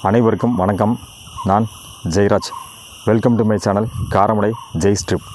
அனைவருக்கும் வணக்கம் நான் Jayaraj welcome to my channel Karamadai Jai strip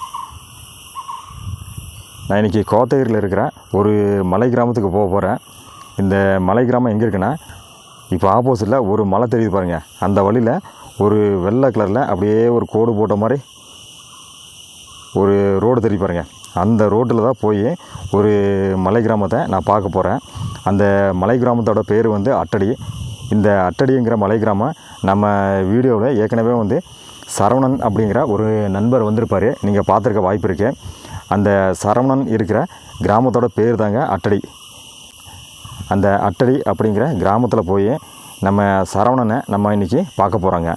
நான் இன்றைக்கி கோத்தகிரியில் இருக்கிற ஒரு மலை கிராமத்துக்கு போக போகிறேன் இந்த மலை கிராமம் எங்கே இருக்குன்னா இப்போ ஆப்போசிட்டில் ஒரு மலை தெரியுது பாருங்கள் அந்த வழியில் ஒரு வெள்ளை கலரில் அப்படியே ஒரு கோடு போட்ட மாதிரி ஒரு ரோடு தெரியும் பாருங்க அந்த ரோட்டில் தான் போய் ஒரு மலை கிராமத்தை நான் பார்க்க போகிறேன் அந்த மலை கிராமத்தோட பேர் வந்து அட்டடி இந்த அட்டடிங்கிற மலை கிராமம் நம்ம வீடியோவில் ஏற்கனவே வந்து சரவணன் அப்படிங்கிற ஒரு நண்பர் வந்திருப்பார் நீங்கள் பார்த்துருக்க வாய்ப்பு இருக்கு அந்த சரவணன் இருக்கிற கிராமத்தோட பேர் தாங்க அட்டடி அந்த அட்டடி அப்படிங்கிற கிராமத்தில் போய் நம்ம சரவணனை நம்ம இன்றைக்கி பார்க்க போகிறோங்க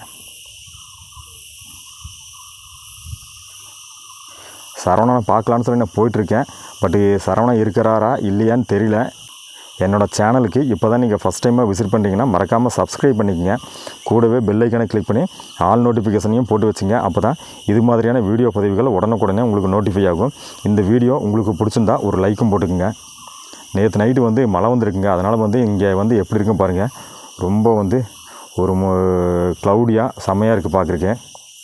சரவணனை பார்க்கலான்னு சொல்லி நான் போயிட்டுருக்கேன் பட்டு சரவணன் இருக்கிறாரா இல்லையான்னு தெரியல என்னோடய சேனலுக்கு இப்போ தான் நீங்கள் ஃபஸ்ட் டைமாக விசிட் பண்ணிட்டீங்கன்னா மறக்காமல் சப்ஸ்கிரைப் பண்ணிக்கங்க கூடவே பெல் ஐக்கனை கிளிக் பண்ணி ஆல் நோட்டிஃபிகேஷனையும் போட்டு வச்சுங்க அப்போ தான் இது மாதிரியான வீடியோ பதிவுகள் உடனுக்குடனே உங்களுக்கு நோட்டிஃபை ஆகும் இந்த வீடியோ உங்களுக்கு பிடிச்சிருந்தா ஒரு லைக்கும் போட்டுக்குங்க நேற்று நைட்டு வந்து மழை வந்திருக்குங்க அதனால் வந்து இங்கே வந்து எப்படி இருக்கும் பாருங்கள் ரொம்ப வந்து ஒரு க்ளவுடியாக செம்மையாக இருக்குது பார்க்குறக்கு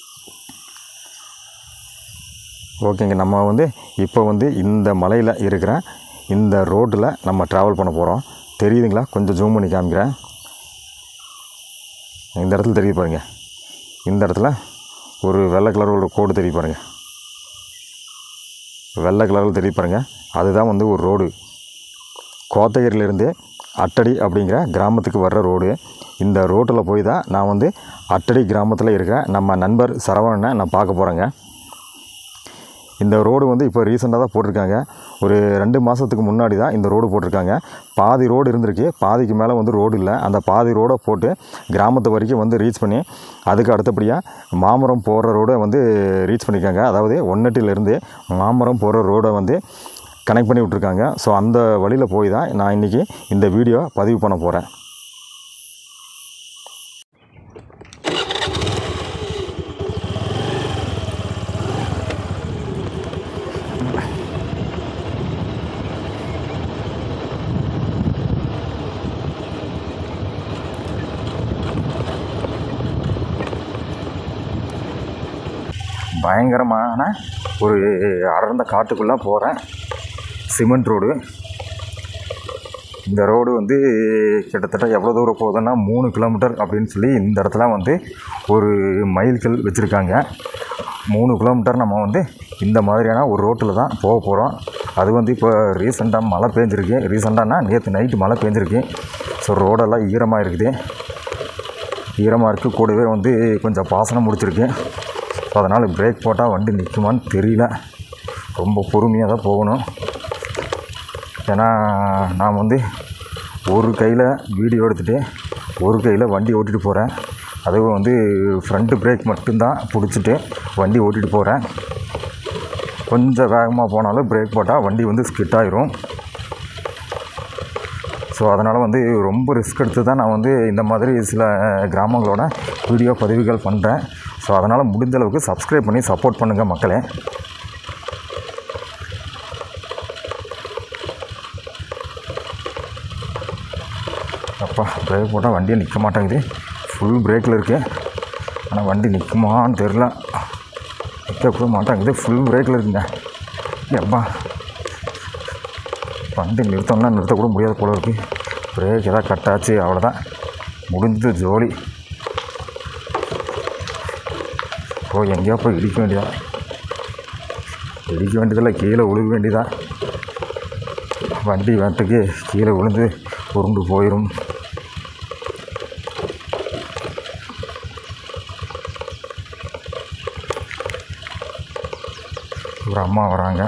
ஓகேங்க நம்ம வந்து இப்போ வந்து இந்த மலையில் இருக்கிற இந்த ரோட்டில் நம்ம ட்ராவல் பண்ண போகிறோம் தெரியுதுங்களா கொஞ்சம் ஜூம் பண்ணி காமிக்கிறேன் இந்த இடத்துல தெரியுது பாருங்க இந்த இடத்துல ஒரு வெள்ளை கலர் ஒரு கோடு தெரியும் பாருங்க வெள்ளை கலரில் தெரியும் பாருங்க அதுதான் வந்து ஒரு ரோடு கோத்தகிரியிலேருந்து அட்டடி அப்படிங்கிற கிராமத்துக்கு வர்ற ரோடு இந்த ரோட்டில் போய் தான் நான் வந்து அட்டடி கிராமத்தில் இருக்கிற நம்ம நண்பர் சரவணனை நான் பார்க்க போகிறேங்க இந்த ரோடு வந்து இப்போ ரீசெண்டாக தான் போட்டிருக்காங்க ஒரு ரெண்டு மாதத்துக்கு முன்னாடி தான் இந்த ரோடு போட்டிருக்காங்க பாதி ரோடு இருந்திருக்கு பாதிக்கு மேலே வந்து ரோடு இல்லை அந்த பாதி ரோடை போட்டு கிராமத்து வரைக்கும் வந்து ரீச் பண்ணி அதுக்கு அடுத்தபடியாக மாமரம் போகிற ரோடை வந்து ரீச் பண்ணியிருக்காங்க அதாவது ஒன்னட்டிலேருந்து மாமரம் போகிற ரோடை வந்து கனெக்ட் பண்ணி விட்ருக்காங்க ஸோ அந்த வழியில் போய் தான் நான் இன்றைக்கி இந்த வீடியோ பதிவு பண்ண போகிறேன் பயங்கரமான ஒரு அடர்ந்த காட்டுக்குள்ளே போகிறேன் சிமெண்ட் ரோடு இந்த ரோடு வந்து கிட்டத்தட்ட எவ்வளோ தூரம் போகுதுன்னா மூணு கிலோமீட்டர் அப்படின்னு சொல்லி இந்த இடத்துல வந்து ஒரு மைல்கல் வச்சுருக்காங்க மூணு கிலோமீட்டர் நம்ம வந்து இந்த மாதிரியான ஒரு ரோட்டில் தான் போக போகிறோம் அது வந்து இப்போ ரீசெண்டாக மழை பெஞ்சிருக்கு ரீசெண்டானா நேற்று நைட்டு மழை பெஞ்சிருக்கு ஸோ ரோடெல்லாம் ஈரமாக இருக்குது ஈரமாக இருக்குது கூடவே வந்து கொஞ்சம் பாசனம் முடிச்சிருக்கு ஸோ அதனால் பிரேக் போட்டால் வண்டி நிற்குமான்னு தெரியல ரொம்ப பொறுமையாக தான் போகணும் ஏன்னா நான் வந்து ஒரு கையில் வீடியோ எடுத்துகிட்டு ஒரு கையில் வண்டி ஓட்டிகிட்டு போகிறேன் அதுவும் வந்து ஃப்ரண்ட்டு பிரேக் மட்டும்தான் பிடிச்சிட்டு வண்டி ஓட்டிகிட்டு போகிறேன் கொஞ்சம் வேகமாக போனாலும் பிரேக் போட்டால் வண்டி வந்து ஸ்கிட் ஆயிரும் ஸோ அதனால் வந்து ரொம்ப ரிஸ்க் எடுத்து தான் நான் வந்து இந்த மாதிரி சில கிராமங்களோட வீடியோ பதிவுகள் பண்ணுறேன் ஸோ அதனால் முடிஞ்ச அளவுக்கு சப்ஸ்கிரைப் பண்ணி சப்போர்ட் பண்ணுங்கள் மக்களே அப்பா பிரேக் போட்டால் வண்டியை நிற்க மாட்டேங்குது ஃபுல் பிரேக்கில் இருக்கு ஆனால் வண்டி நிற்குமான்னு தெரில நிற்கக்கூட மாட்டேங்குது ஃபுல் பிரேக்கில் இருக்குங்க எப்பா வண்டி நிறுத்தம்னா நிறுத்தக்கூட முடியாத போல இருக்குது பிரேக் ஏதாவது கட் ஆச்சு அவ்வளோதான் முடிஞ்சது ஜோலி போய் எங்கேயோ போய் இடிக்க வேண்டியதா இடிக்க வேண்டியதில்லை கீழே விழுக வேண்டியதா வண்டி வேட்டுக்கு கீழே விழுந்து உருண்டு போயிடும் ஒரு அம்மா வராங்க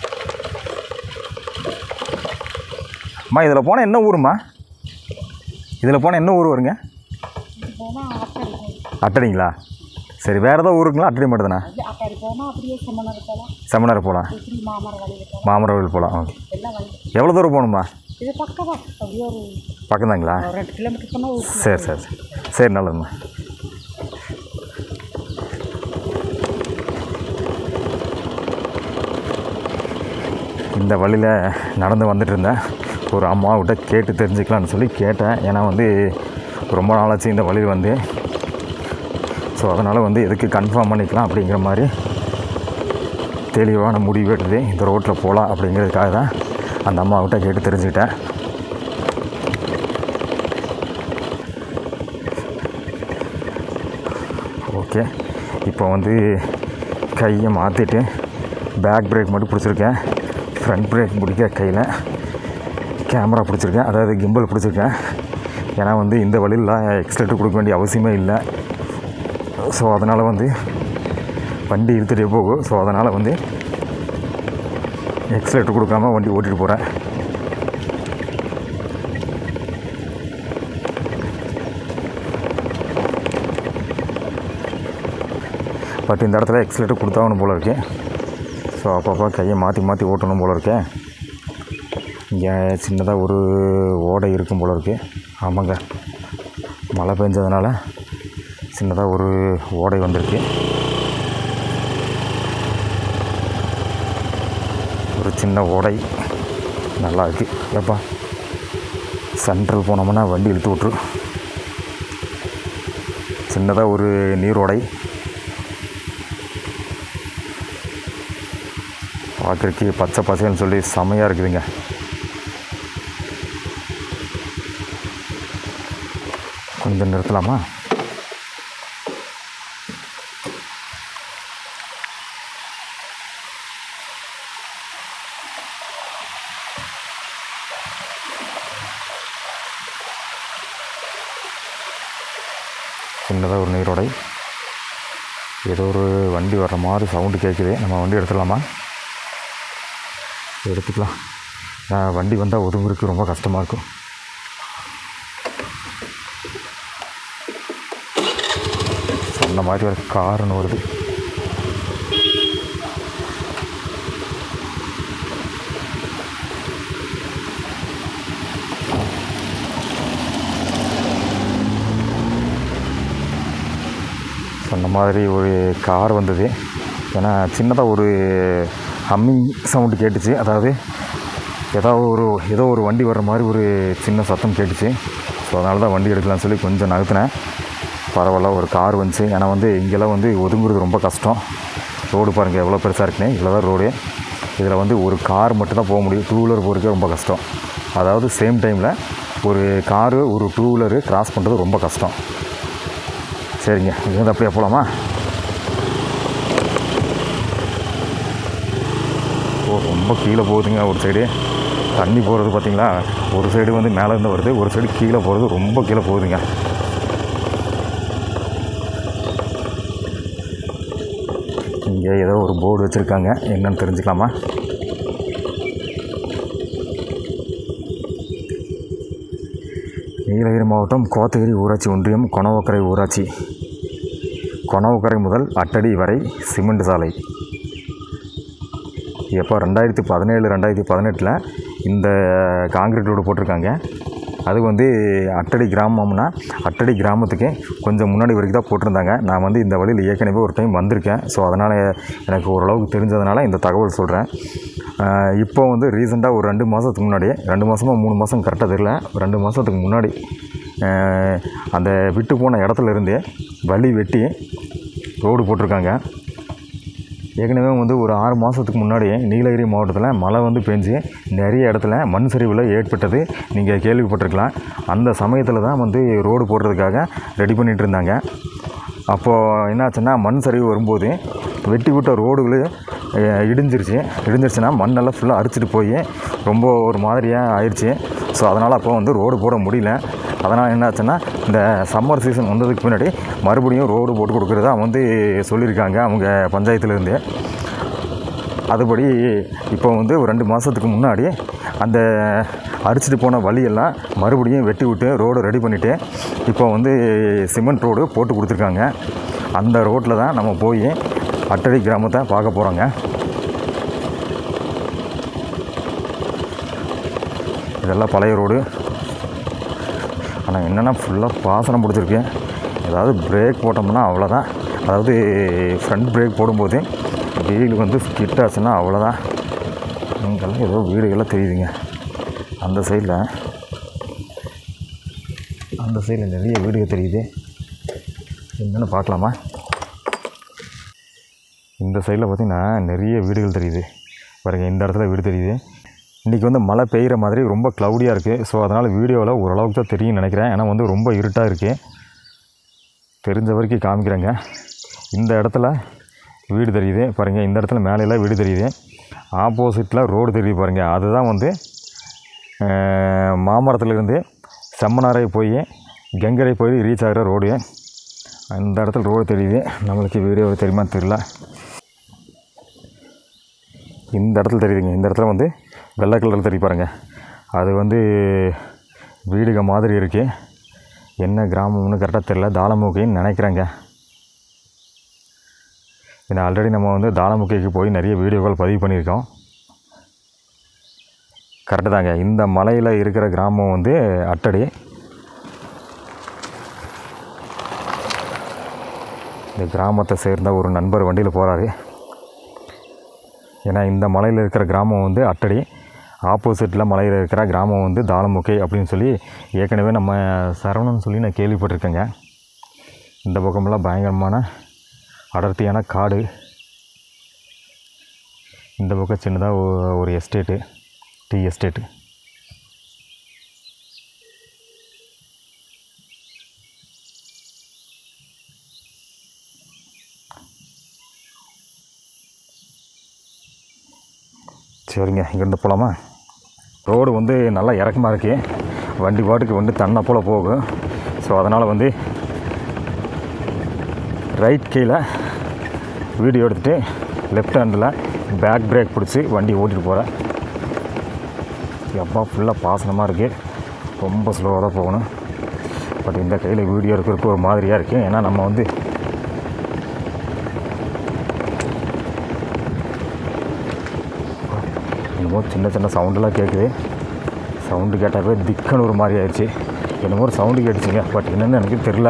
அம்மா இதில் போனால் என்ன ஊருமா இதில் போனால் என்ன ஊர் வருங்க போனால் ஆட்டடி போகும் அட்டடிங்களா சரி வேறு ஏதாவது ஊருங்களா அட்டடி மட்டும்தானே அது ஆட்டடி போனால் அப்படியே செம்மணர் போகலாம் செமினார் போகலாம் இப்படி மாமர வழியில் போகலாம் மாமரவில் போகலாம் ஓகே எல்லாம் வழி எவ்வளோ தூரம் போகணுமா இது பக்கவா அப்படியே ஒரு பக்கம்தாங்களா ஒரு ரெண்டு கிலோமீட்டர் போனால் ஊருக்கு சரி சரி சரி சரி நல்லதும்மா இந்த வழியில் நடந்து வந்துட்டு இருந்தேன் ஒரு அம்மாவிட்ட கேட்டு தெரிஞ்சுக்கலான்னு சொல்லி கேட்டேன் ஏன்னா வந்து ரொம்ப நாளாச்சு இந்த வழியில் வந்து ஸோ அதனால் வந்து எதுக்கு கன்ஃபார்ம் பண்ணிக்கலாம் அப்படிங்கிற மாதிரி தெளிவான முடிவு எடுத்து இந்த ரோட்டில் போகலாம் அப்படிங்கிறதுக்காக தான் அந்த அம்மாவிட்ட கேட்டு தெரிஞ்சுக்கிட்டேன் ஓகே இப்போ வந்து கையை மாற்றிட்டு பேக் பிரேக் மட்டும் பிடிச்சிருக்கேன் ஃப்ரண்ட் பிரேக் பிடிக்க கையில் கேமரா பிடிச்சிருக்கேன் அதாவது கிம்பல் பிடிச்சிருக்கேன் ஏன்னா வந்து இந்த வழியில் எக்ஸ்லேட்டர் கொடுக்க வேண்டிய அவசியமே இல்லை ஸோ அதனால் வந்து வண்டி இழுத்துட்டே போகும் ஸோ அதனால் வந்து எக்ஸ்லேட்டர் கொடுக்காம வண்டி ஓட்டிகிட்டு போகிறேன் பட் இந்த இடத்துல எக்ஸ்லேட்டர் கொடுத்தாகணும் போல இருக்கேன் ஸோ அப்பப்போ கையை மாற்றி மாற்றி ஓட்டணும் போல இருக்கேன் இங்கே சின்னதாக ஒரு ஓடை இருக்கும் போல இருக்கு ஆமாங்க மழை பெஞ்சதுனால சின்னதாக ஒரு ஓடை வந்திருக்கு ஒரு சின்ன ஓடை நல்லா இருக்கு ஏப்பா சென்ட்ரல் போனோம்னா வண்டி இழுத்து விட்ரு சின்னதாக ஒரு நீரோடை பார்க்குறக்கு பச்சை பசைன்னு சொல்லி செமையாக இருக்குதுங்க கொஞ்சம் நிறுத்தலாமா சின்னதாக ஒரு நீரோடை ஏதோ ஒரு வண்டி வர்ற மாதிரி சவுண்டு கேட்குது நம்ம வண்டி எடுத்துடலாமா எடுத்துக்கலாம் நான் வண்டி வந்தால் ஒதுங்குறதுக்கு ரொம்ப கஷ்டமாக இருக்கும் சொன்ன மாதிரி ஒரு காருன்னு வருது சொன்ன மாதிரி ஒரு கார் வந்தது ஏன்னா சின்னதாக ஒரு ஹம்மிங் சவுண்டு கேட்டுச்சு அதாவது ஏதாவது ஒரு ஏதோ ஒரு வண்டி வர்ற மாதிரி ஒரு சின்ன சத்தம் கேட்டுச்சு ஸோ அதனால தான் வண்டி எடுக்கலாம்னு சொல்லி கொஞ்சம் நகர்த்தினேன் பரவாயில்ல ஒரு கார் வந்துச்சு ஏன்னா வந்து இங்கெல்லாம் வந்து ஒதுங்குறது ரொம்ப கஷ்டம் ரோடு பாருங்கள் எவ்வளோ பெருசாக இருக்குன்னு இதில் தான் ரோடு இதில் வந்து ஒரு கார் மட்டும் தான் போக முடியும் டூ வீலர் போகிறதுக்கே ரொம்ப கஷ்டம் அதாவது சேம் டைமில் ஒரு காரு ஒரு டூ வீலரு கிராஸ் பண்ணுறது ரொம்ப கஷ்டம் சரிங்க இருந்து அப்படியே போகலாமா ஓ ரொம்ப கீழே போகுதுங்க ஒரு சைடு தண்ணி போகிறது பார்த்தீங்களா ஒரு சைடு வந்து மேலே இருந்து வருது ஒரு சைடு கீழே போகிறது ரொம்ப கீழே போகுதுங்க இங்கே ஏதோ ஒரு போர்டு வச்சுருக்காங்க என்னன்னு தெரிஞ்சுக்கலாமா நீலகிரி மாவட்டம் கோத்தகிரி ஊராட்சி ஒன்றியம் கொணவக்கரை ஊராட்சி கொணவக்கரை முதல் அட்டடி வரை சிமெண்ட் சாலை எப்போ ரெண்டாயிரத்தி பதினேழு ரெண்டாயிரத்தி பதினெட்டில் இந்த காங்கிரீட் ரோடு போட்டிருக்காங்க அது வந்து அட்டடி கிராமம்னா அட்டடி கிராமத்துக்கு கொஞ்சம் முன்னாடி வரைக்கும் தான் போட்டிருந்தாங்க நான் வந்து இந்த வழியில் ஏற்கனவே ஒரு டைம் வந்திருக்கேன் ஸோ அதனால் எனக்கு ஓரளவுக்கு தெரிஞ்சதுனால இந்த தகவல் சொல்கிறேன் இப்போ வந்து ரீசெண்டாக ஒரு ரெண்டு மாதத்துக்கு முன்னாடி ரெண்டு மாதமாக மூணு மாதம் கரெக்டாக தெரியல ஒரு ரெண்டு மாதத்துக்கு முன்னாடி அஹ், அந்த விட்டு போன இடத்துல இருந்து வழி வெட்டி ரோடு போட்டிருக்காங்க ஏற்கனவே வந்து ஒரு ஆறு மாதத்துக்கு முன்னாடி நீலகிரி மாவட்டத்தில் மழை வந்து பெஞ்சு நிறைய இடத்துல மண் சரிவில் ஏற்பட்டது நீங்கள் கேள்விப்பட்டிருக்கலாம் அந்த சமயத்தில் தான் வந்து ரோடு போடுறதுக்காக ரெடி பண்ணிகிட்டு இருந்தாங்க அப்போது என்னாச்சுன்னா மண் சரிவு வரும்போது வெட்டி விட்ட ரோடுகள் அஹ், இடிஞ்சிருச்சு இடிஞ்சிருச்சுன்னா மண்ணெல்லாம் ஃபுல்லாக அரிச்சிட்டு போய் ரொம்ப ஒரு மாதிரியாக ஆயிடுச்சு ஸோ அதனால் அப்போ வந்து ரோடு போட முடியல அதனால் என்னாச்சுன்னா இந்த சம்மர் சீசன் வந்ததுக்கு பின்னாடி மறுபடியும் ரோடு போட்டு கொடுக்குறதா வந்து சொல்லியிருக்காங்க அவங்க பஞ்சாயத்துலேருந்து அதுபடி இப்போ வந்து ஒரு ரெண்டு மாதத்துக்கு முன்னாடி அந்த அரிச்சிட்டு போன வழியெல்லாம் மறுபடியும் வெட்டி விட்டு ரோடு ரெடி பண்ணிவிட்டு இப்போ வந்து சிமெண்ட் ரோடு போட்டு கொடுத்துருக்காங்க அந்த ரோட்டில் தான் நம்ம போய் அட்டடி கிராமத்தை பார்க்க போகிறோங்க இதெல்லாம் பழைய ரோடு ஆனால் என்னென்னா ஃபுல்லாக பாசனம் பிடிச்சிருக்கு ஏதாவது பிரேக் போட்டோம்னா அவ்வளோதான் அதாவது ஃப்ரண்ட் பிரேக் போடும்போது வீல் வந்து ஸ்கிட் ஆச்சுன்னா அவ்வளோதான் இங்கெல்லாம் ஏதோ வீடுகள்லாம் தெரியுதுங்க அந்த சைடில் அந்த சைடில் நிறைய வீடுகள் தெரியுது என்னென்னு பார்க்கலாமா இந்த சைடில் பார்த்திங்கன்னா நிறைய வீடுகள் தெரியுது பாருங்கள் இந்த இடத்துல வீடு தெரியுது இன்றைக்கி வந்து மழை பெய்கிற மாதிரி ரொம்ப க்ளவுடியாக இருக்குது ஸோ அதனால் வீடியோவில் ஓரளவுக்கு தான் தெரியும்னு நினைக்கிறேன் ஏன்னா வந்து ரொம்ப இருட்டாக இருக்குது தெரிஞ்ச வரைக்கும் காமிக்கிறேங்க இந்த இடத்துல வீடு தெரியுது பாருங்கள் இந்த இடத்துல மேலையெல்லாம் வீடு தெரியுது ஆப்போசிட்டில் ரோடு தெரியுது பாருங்கள் அதுதான் வந்து அஹ், மாமரத்துலேருந்து செம்மனாரை போய் கெங்கரை போய் ரீச் ஆகிற ரோடு அந்த இடத்துல ரோடு தெரியுது நம்மளுக்கு வீடியோ தெரியுமா தெரியல இந்த இடத்துல தெரியுதுங்க இந்த இடத்துல வந்து வெள்ளை கலரில் தெரியும் பாருங்க அது வந்து வீடுக மாதிரி இருக்குது என்ன கிராமம்னு கரெக்டாக தெரியல தாளமுகைன்னு நினைக்கிறேங்க ஏன்னா ஆல்ரெடி நம்ம வந்து தாளமுகைக்கு போய் நிறைய வீடியோக்கள் பதிவு பண்ணியிருக்கோம் கரெக்டு தாங்க இந்த மலையில் இருக்கிற கிராமம் வந்து அட்டடி இந்த கிராமத்தை சேர்ந்த ஒரு நண்பர் வண்டியில் போகிறாரு ஏன்னா இந்த மலையில் இருக்கிற கிராமம் வந்து அட்டடி ஆப்போசிட்டில் மலையில் இருக்கிற கிராமம் வந்து தாளமுகை அப்படின்னு சொல்லி ஏற்கனவே நம்ம சரவணன் சொல்லி நான் கேள்விப்பட்டிருக்கேங்க இந்த பக்கமெல்லாம் பயங்கரமான அடர்த்தியான காடு இந்த பக்கம் சின்னதாக ஒ- ஒரு எஸ்டேட்டு டீ எஸ்டேட்டு சரிங்க இங்கேருந்து போகலாமா ரோடு வந்து நல்லா இறக்கமாக இருக்குது வண்டி பாட்டுக்கு வந்து தன்னை போல் போகும் ஸோ அதனால் வந்து ரைட் கீழே வீடியோ எடுத்துகிட்டு லெஃப்ட் ஹேண்டில் பேக் பிரேக் பிடிச்சி வண்டி ஓட்டிகிட்டு போகிறேன் எப்பா ஃபுல்லாக பாசனமாக இருக்குது ரொம்ப ஸ்லோவாக தான் போகணும் பட் இந்த கையில் வீடியோ இருக்கிறதுக்கு ஒரு மாதிரியாக இருக்குது ஏன்னா நம்ம வந்து என்னமோ சின்ன சின்ன சவுண்டெல்லாம் கேட்குது சவுண்டு கேட்டாவே திக்குன்னு ஒரு மாதிரி ஆயிடுச்சு என்னமோ ஒரு சவுண்டு கேட்டுச்சுங்க பட் என்னன்னு எனக்கு தெரில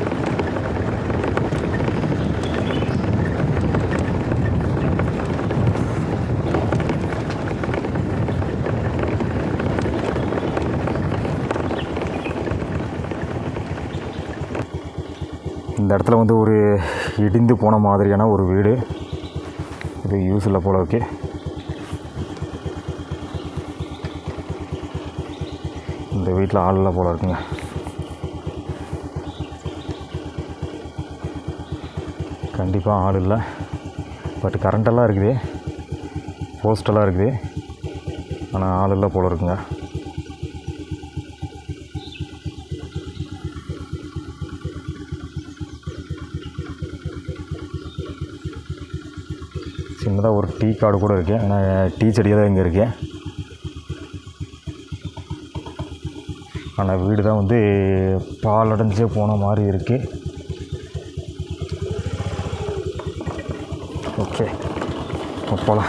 இந்த இடத்துல வந்து ஒரு இடிந்து போன மாதிரியான ஒரு வீடு இது யூஸ் இல்லை போல இருக்கு இந்த வீட்டில் ஆள் இல்லை போல இருக்குங்க கண்டிப்பாக ஆள் இல்லை பட் கரண்டெல்லாம் இருக்குது போஸ்டெல்லாம் இருக்குது ஆனால் ஆள் இல்லை போல இருக்குங்க சின்னதாக ஒரு டீ காடு கூட இருக்குது ஆனால் டீ செடி தான் இங்கே இருக்குது ஆனால் வீடு தான் வந்து பாலடைஞ்சே போன மாதிரி இருக்குது ஓகே போகலாம்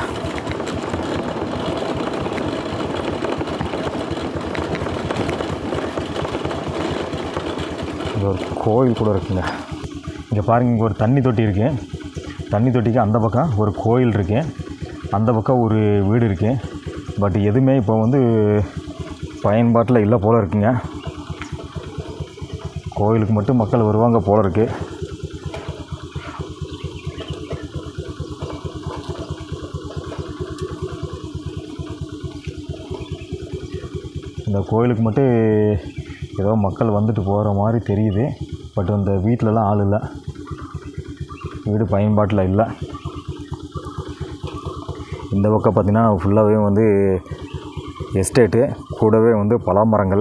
இங்கே ஒரு கோயில் கூட இருக்குங்க இங்கே பாருங்க இங்கே ஒரு தண்ணி தொட்டி இருக்கு தண்ணி தொட்டிக்கு அந்த பக்கம் ஒரு கோயில் இருக்கு அந்த பக்கம் ஒரு வீடு இருக்கு பட் எதுவுமே இப்போ வந்து பயன்பாட்டில் இல்லை போல இருக்குங்க கோயிலுக்கு மட்டும் மக்கள் வருவாங்க போல இருக்கு இந்த கோயிலுக்கு மட்டும் ஏதோ மக்கள் வந்துட்டு போகிற மாதிரி தெரியுது பட் அந்த வீட்டிலலாம் ஆள் இல்லை வீடு பயன்பாட்டில் இல்லை இந்த பக்கம் பார்த்திங்கன்னா ஃபுல்லாகவே வந்து எஸ்டேட்டு கூடவே வந்து பலாமரங்கள்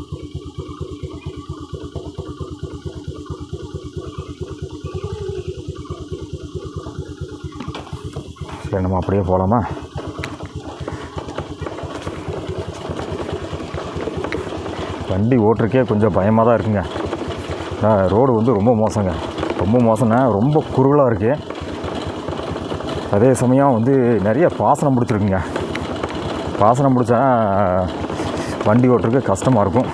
சரி நம்ம அப்படியே போகலாமா வண்டி ஓட்டுறக்கே கொஞ்சம் பயமாக தான் இருக்குங்க ரோடு வந்து ரொம்ப மோசங்க ரொம்ப மோசம்னா ரொம்ப குறுகலாக இருக்குது அதே சமயம் வந்து நிறைய பாசனம் பிடிச்சிருக்குங்க பாசனம் பிடிச்சா வண்டி ஓட்டுறதுக்கு கஷ்டமாக இருக்கும்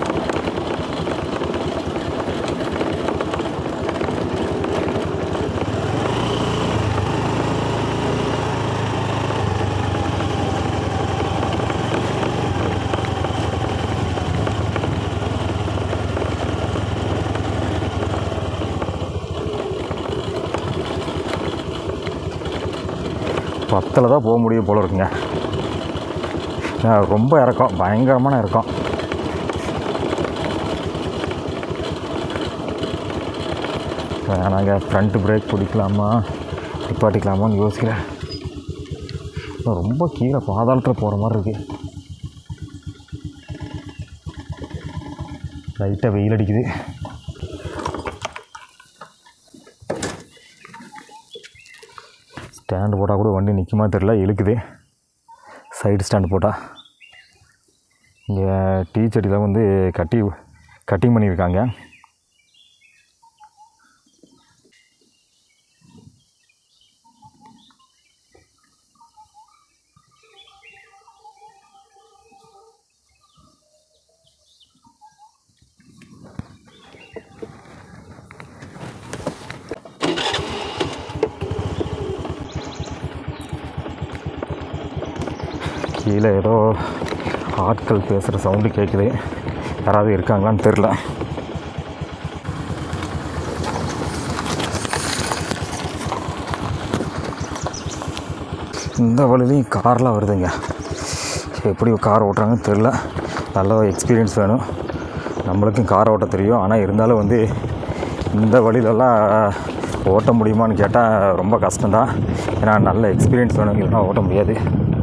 பத்தில் தான் போக முடியும் போல இருக்குங்க ஏன்னா, ரொம்ப இறக்கம் பயங்கரமான இறக்கம் வேணாங்க ஃப்ரண்ட் பிரேக் பிடிக்கலாமா நிப்பாட்டிக்கலாமான்னு யோசிக்கிறேன் இன்னும் ரொம்ப கீழே பாதாளத்தில் போகிற மாதிரி இருக்கு லைட்டாக வெயில் அடிக்குது ஸ்டாண்டு போட்டால் கூட வண்டி நிற்குமா தெரில இழுக்குது சைடு ஸ்டாண்டு போட்டால் இங்கே டீ செடியில் வந்து கட்டி கட்டிங் பண்ணியிருக்காங்க கீழே ஏதோ ஆட்கள் பேசுகிற சவுண்டு கேட்குது யாராவது இருக்காங்களான்னு தெரில இந்த வழிலையும் கார்லாம் வருதுங்க எப்படி கார் ஓட்டுறாங்கன்னு தெரில நல்ல எக்ஸ்பீரியன்ஸ் வேணும் நம்மளுக்கும் கார் ஓட்ட தெரியும் ஆனால் இருந்தாலும் வந்து இந்த வழியிலலாம் ஓட்ட முடியுமான்னு கேட்டால் ரொம்ப கஷ்டம்தான் ஏன்னா நல்ல எக்ஸ்பீரியன்ஸ் வேணும் இல்லைன்னா ஓட்ட முடியாது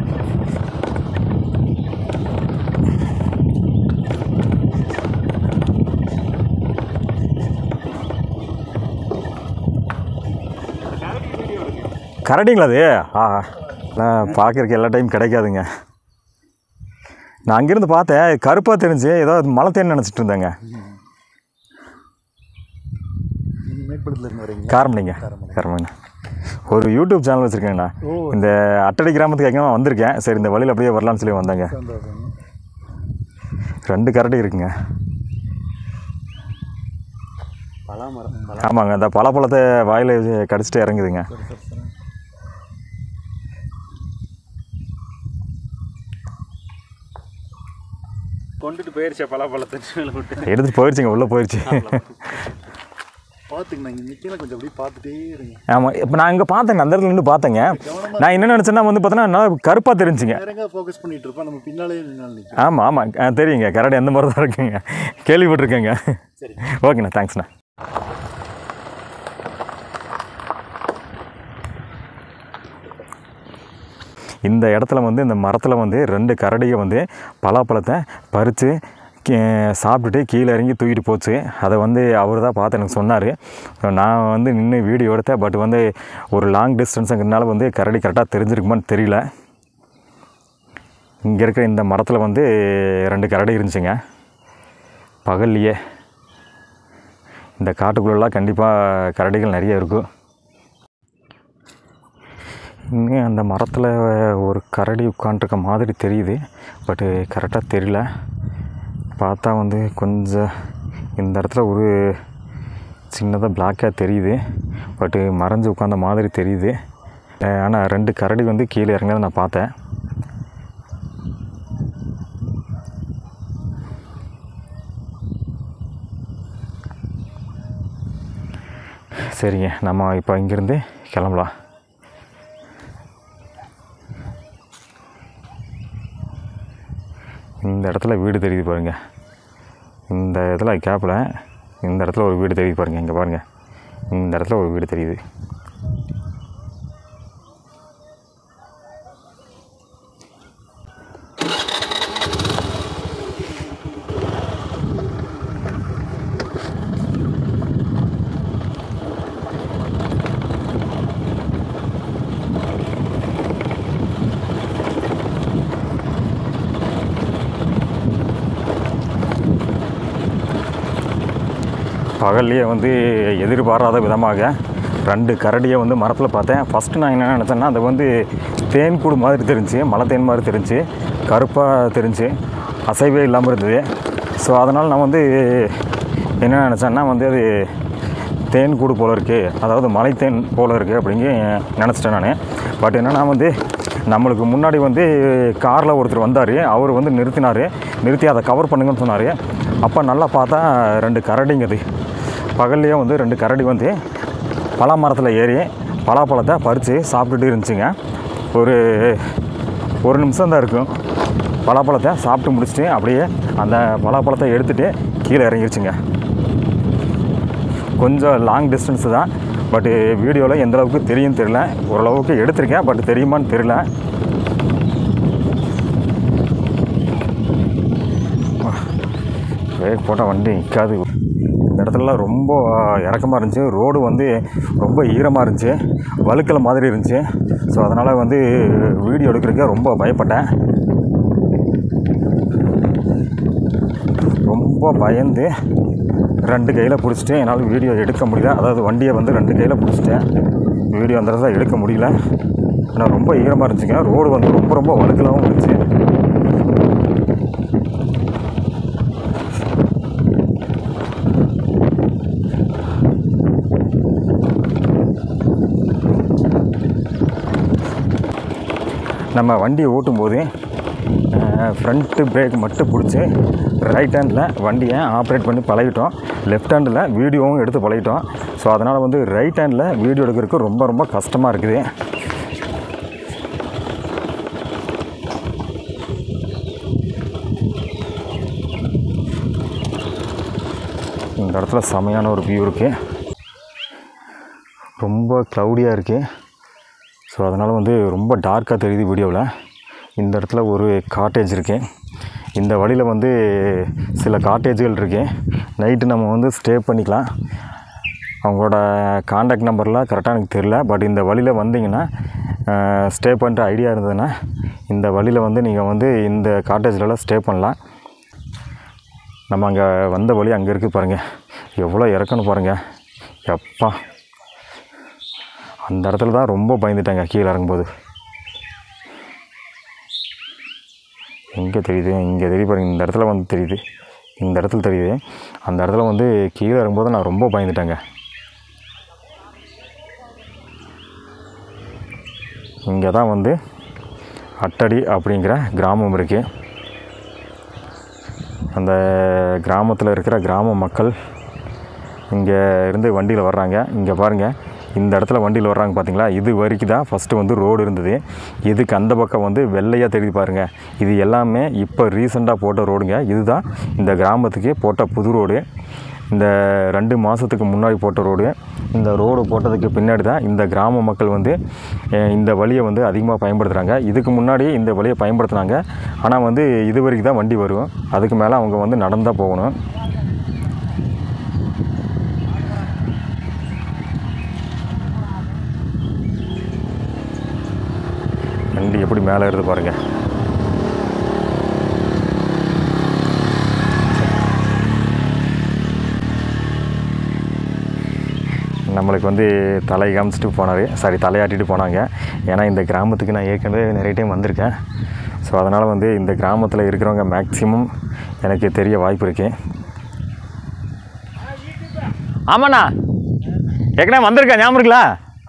கரடிங்களா அது ஆ நான் பார்க்குறக்கு எல்லா டைம் கிடைக்காதுங்க நான் அங்கேருந்து பார்த்தேன் கருப்பாக தெரிஞ்சு ஏதோ மழை தேன் நினச்சிட்டு இருந்தேங்க மேற்படத்தில் இருந்து வரீங்க காரமணிங்க காரமணிங்க ஒரு யூடியூப் சேனல் வச்சுருக்கேங்கண்ணா இந்த அட்டடி கிராமத்துக்கு எங்கேயும் வந்திருக்கேன் சரி இந்த வழியில் அப்படியே வரலாம்னு சொல்லி வந்தேங்க சந்தோஷம் ரெண்டு கரடி இருக்குங்க பலாமரம் பலா ஆமாங்க அந்த பலாப்பழத்தை வாயில் கடிச்சிட்டு இறங்குதுங்க கொண்டுட்டு போயிருச்சா பலாப்பழத்தை மேலே விட்டு எடுத்துட்டு போயிடுச்சுங்க உள்ளே போயிடுச்சு பார்த்துங்கண்ணா இங்கே நிற்கல கொஞ்சம் அப்படியே பார்த்துட்டே இருங்க ஆமாம் இப்போ நான் இங்கே பார்த்தேங்க அந்த இடத்துல நின்று பார்த்தேங்க நான் என்ன நினச்சேன்னா வந்து பார்த்தோன்னா நல்லா கருப்பாக தெரிஞ்சுங்க நேரங்க ஃபோக்கஸ் பண்ணிட்டு இருப்போம் நம்ம பின்னாலே நின்று நிற்கும் ஆமாம் ஆமாம் ஆ, தெரியுங்க கரடி அந்த மாதிரி தான் இருக்குங்க கேள்விப்பட்டிருக்கேங்க சரி ஓகேண்ணா தேங்க்ஸ்ண்ணா இந்த இடத்துல வந்து இந்த மரத்தில் வந்து ரெண்டு கரடியை வந்து பலாப்பழத்தை பறித்து சாப்பிட்டுட்டு கீழே இறங்கி தூக்கிட்டு போச்சு அதை வந்து அவர் தான் பார்த்து எனக்கு சொன்னார் நான் வந்து நின்று வீடியோ எடுத்தேன் பட் வந்து ஒரு லாங் டிஸ்டன்ஸுங்கிறனால வந்து கரடி கரெக்டாக தெரிஞ்சிருக்குமான்னு தெரியல இங்கே இருக்கிற இந்த மரத்தில் வந்து ரெண்டு கரடி இருந்துச்சுங்க பகல்லையே இந்த காட்டுக்குள்ளெல்லாம் கண்டிப்பாக கரடிகள் நிறைய இருக்கும் இங்கே அந்த மரத்தில் ஒரு கரடி உட்காண்ட்ருக்க மாதிரி தெரியுது பட்டு கரெக்டாக தெரியல பார்த்தா வந்து கொஞ்சம் இந்த இடத்துல ஒரு சின்னதாக பிளாக்காக தெரியுது பட்டு மறைஞ்சு உட்காந்த மாதிரி தெரியுது ஆனால் ரெண்டு கரடி வந்து கீழே இறங்குறத நான் பார்த்தேன் சரிங்க நம்ம இப்போ இங்கேருந்து கிளம்பலாம் இந்த இடத்துல வீடு தெரியுது பாருங்க இந்த இடத்துல கேப்பில் இந்த இடத்துல ஒரு வீடு தெரியுது பாருங்க இங்கே பாருங்கள் இந்த இடத்துல ஒரு வீடு தெரியுது பகல்லையே வந்து எதிர்பாராத விதமாக ரெண்டு கரடியை வந்து மரத்தில் பார்த்தேன் ஃபஸ்ட்டு நான் என்ன நினச்சேன்னா அது வந்து தேன் கூடு மாதிரி தெரிஞ்சு மலை தேன் மாதிரி தெரிஞ்சு கருப்பாக தெரிஞ்சு அசைவே இல்லாமல் இருந்தது ஸோ அதனால் நான் வந்து என்ன நினச்சேன்னா வந்து அது தேன் கூடு போல் இருக்குது அதாவது மலை தேன் போல் இருக்குது அப்படிங்க நினச்சிட்டேன் நான் பட் என்னன்னா வந்து நம்மளுக்கு முன்னாடி வந்து காரில் ஒருத்தர் வந்தார் அவர் வந்து நிறுத்தினார் நிறுத்தி அதை கவர் பண்ணுங்கன்னு சொன்னார் அப்போ நல்லா பார்த்தா ரெண்டு கரடிங்குது பகல்லையே வந்து ரெண்டு கரடி வந்து பலா மரத்தில் ஏறி பலாப்பழத்தை பறித்து சாப்பிட்டுட்டு இருந்துச்சுங்க ஒரு ஒரு நிமிஷம் தான் இருக்கும் பலாப்பழத்தை சாப்பிட்டு முடிச்சுட்டு அப்படியே அந்த பலாப்பழத்தை எடுத்துகிட்டு கீழே இறங்கிருச்சுங்க கொஞ்சம் லாங் டிஸ்டன்ஸு தான் பட்டு வீடியோவில் எந்த அளவுக்கு தெரியும் தெரியல ஓரளவுக்கு எடுத்திருக்கேன் பட் தெரியுமான்னு தெரியல பிரேக் போட்டால் வண்டி நிற்காது இந்த இடத்துலலாம் ரொம்ப இறக்கமாக இருந்துச்சு ரோடு வந்து ரொம்ப ஈரமாக இருந்துச்சு வழுக்கல் மாதிரி இருந்துச்சு ஸோ அதனால் வந்து வீடியோ எடுக்கிறதுக்கு ரொம்ப பயப்பட்டேன் ரொம்ப பயந்து ரெண்டு கையில் பிடிச்சிட்டு என்னால் வீடியோ எடுக்க முடியல அதாவது வண்டியை வந்து ரெண்டு கையில் பிடிச்சிட்டேன் வீடியோ அந்த இடத்துல எடுக்க முடியல ஆனால் ரொம்ப ஈரமாக இருந்துச்சுங்க ரோடு வந்து ரொம்ப ரொம்ப வழுக்கலாகவும் இருந்துச்சு நம்ம வண்டியை ஓட்டும்போது ஃப்ரண்ட்டு பிரேக் மட்டும் பிடிச்சி ரைட் ஹேண்டில் வண்டியை ஆப்ரேட் பண்ணி பழகிட்டோம் லெஃப்ட் ஹேண்டில் வீடியோவும் எடுத்து பழகிட்டோம் ஸோ அதனால் வந்து ரைட் ஹேண்டில் வீடியோ எடுக்கிறதுக்கு ரொம்ப ரொம்ப கஷ்டமாக இருக்குது இந்த இடத்துல செமையான ஒரு வியூ இருக்குது ரொம்ப க்ளவுடியாக இருக்குது ஸோ அதனால் வந்து ரொம்ப டார்க்காக தெரியுது வீடியோவில் இந்த இடத்துல ஒரு காட்டேஜ் இருக்கு இந்த வழியில் வந்து சில காட்டேஜ்கள் இருக்கு நைட்டு நம்ம வந்து ஸ்டே பண்ணிக்கலாம் அவங்களோட காண்டாக்ட் நம்பர்லாம் கரெக்டாக எனக்கு தெரில பட் இந்த வழியில் வந்தீங்கன்னா ஸ்டே பண்ணுற ஐடியா இருந்ததுன்னா இந்த வழியில் வந்து நீங்கள் வந்து இந்த காட்டேஜ்லலாம் ஸ்டே பண்ணலாம் நம்ம அங்கே வந்த வழி அங்கே இருக்குது பாருங்கள் எவ்வளோ இறக்கணும் பாருங்கள் எப்பா அந்த இடத்துல தான் ரொம்ப பயந்துட்டேங்க கீழே இறங்கும்போது எங்கே தெரியுது இங்கே தெரியுது பாருங்க இந்த இடத்துல வந்து தெரியுது இந்த இடத்துல தெரியுது அந்த இடத்துல வந்து கீழே இறங்கும்போது நான் ரொம்ப பயந்துட்டேங்க இங்கே தான் வந்து அட்டடி அப்படிங்கிற கிராமம் இருக்குது அந்த கிராமத்தில் இருக்கிற கிராம மக்கள் இங்கே இருந்து வண்டியில் வர்றாங்க இங்கே பாருங்கள் இந்த இடத்துல வண்டியில் வர்றாங்க பார்த்தீங்களா இது வரைக்கும் தான் ஃபஸ்ட்டு வந்து ரோடு இருந்தது இதுக்கு அந்த பக்கம் வந்து வெள்ளையாக தெரியுது பாருங்கள் இது எல்லாமே இப்போ ரீசெண்டாக போட்ட ரோடுங்க இதுதான் இந்த கிராமத்துக்கு போட்ட புது ரோடு இந்த ரெண்டு மாதத்துக்கு முன்னாடி போட்ட ரோடு இந்த ரோடு போட்டதுக்கு பின்னாடி தான் இந்த கிராம மக்கள் வந்து அஹ், இந்த வழியை வந்து அதிகமாக பயன்படுத்துகிறாங்க இதுக்கு முன்னாடி இந்த வழியை பயன்படுத்துனாங்க ஆனால் வந்து இது வரைக்கும் தான் வண்டி வரும் அதுக்கு மேலே அவங்க வந்து நடந்தால் போகணும் வண்டி எப்படி மேலே ஏறுது பாருங்கள் நம்மளுக்கு வந்து தலை காமிச்சிட்டு போனார் சாரி தலையாட்டிட்டு போனாங்க ஏன்னா இந்த கிராமத்துக்கு நான் ஏற்கனவே நிறைய டைம் வந்திருக்கேன் ஸோ அதனால் வந்து இந்த கிராமத்தில் இருக்கிறவங்க மேக்ஸிமம் எனக்கு தெரிய வாய்ப்பு இருக்கு ஆமாண்ணா ஏற்கனவே வந்திருக்கேன் ஞாபகம் இருக்குல்ல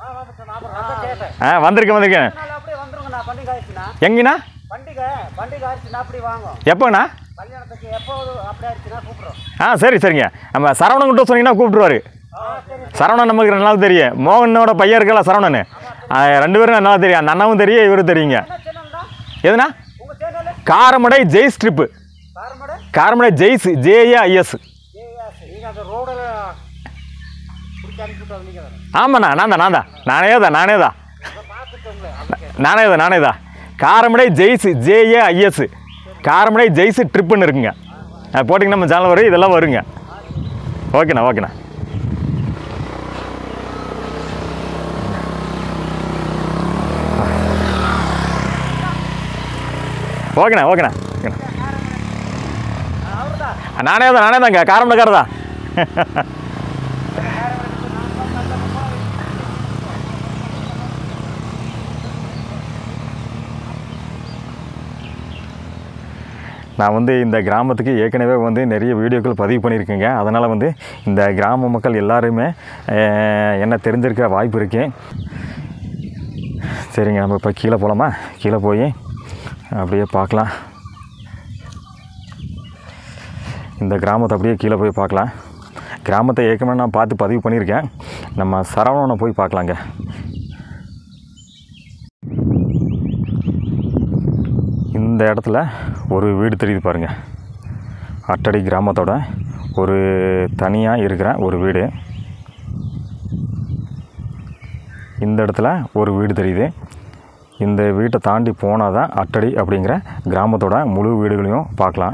ஆ வந்திருக்கேன் வந்திருக்கேன் அப்படியே வந்துருங்கண்ணா பண்டிகை ஆயிடுச்சுண்ணா எங்கண்ணா பண்டிகை பண்டிகை ஆயிடுச்சுன்னா அப்படி வாங்க எப்போண்ணா கல்யாணத்துக்கு எப்போ அப்படி ஆயிடுச்சுன்னா கூப்பிடுறோம் ஆ சரி சரிங்க நம்ம சரவணன் கிட்ட சொன்னீங்கன்னா கூப்பிட்டுருவாரு சரவணன் நமக்கு ரெண்டு நாள் தெரியும் மோகனோட பையன் இருக்கல சரவணன் ஆ, ரெண்டு பேரும் நல்லா தெரியும் அந்த அண்ணாவும் தெரியும் இவரும் தெரியுங்க சின்னங்கண்ணா எதுனா உங்க channel Karamadai Jais trip Karamadai Karamadai Jais J A I S A S நீங்கள் அந்த ரோடில் பிடிச்சி அனுப்பிவிட்டு வந்தீங்க தானே ஆமாண்ணா நான் தான் நான் தான் நானே தான் நானே தான் பார்த்துக்கோங்களேன் அதுக்கு நானே தான் நானே தான் காரமடை ஜெய்ஸ் ஜேஏஐஎஸ் காரமடை ஜெய்ஸ் ட்ரிப்புன்னு இருக்குங்க அது போட்டிங்கன்னா நம்ம சேனல் வரும் இதெல்லாம் வருங்க ஓகேண்ணா ஓகேண்ணா ஓகேண்ணா ஓகேண்ணா ஓகேண்ணா நானே தான் நானே தாங்க காரமடைக்கார தான் நான் வந்து இந்த கிராமத்துக்கு ஏற்கனவே வந்து நிறைய வீடியோக்கள் பதிவு பண்ணியிருக்கேங்க அதனால் வந்து இந்த கிராம மக்கள் எல்லாருமே அஹ், என்ன தெரிஞ்சிருக்க வாய்ப்பு இருக்கு சரிங்க நம்ம இப்போ கீழே போகலாமா கீழே போய் அப்படியே பார்க்கலாம் இந்த கிராமத்தை அப்படியே கீழே போய் பார்க்கலாம் கிராமத்தை ஏற்கனவே நான் பார்த்து பதிவு பண்ணியிருக்கேன் நம்ம சரவணனை போய் பார்க்கலாங்க இந்த இடத்துல ஒரு வீடு தெரியுது பாருங்கள் அட்டடி கிராமத்தோட ஒரு தனியாக இருக்கிற ஒரு வீடு இந்த இடத்துல ஒரு வீடு தெரியுது இந்த வீட்டை தாண்டி போனால் தான் அட்டடி அப்படிங்கிற கிராமத்தோட முழு வீடுகளையும் பார்க்கலாம்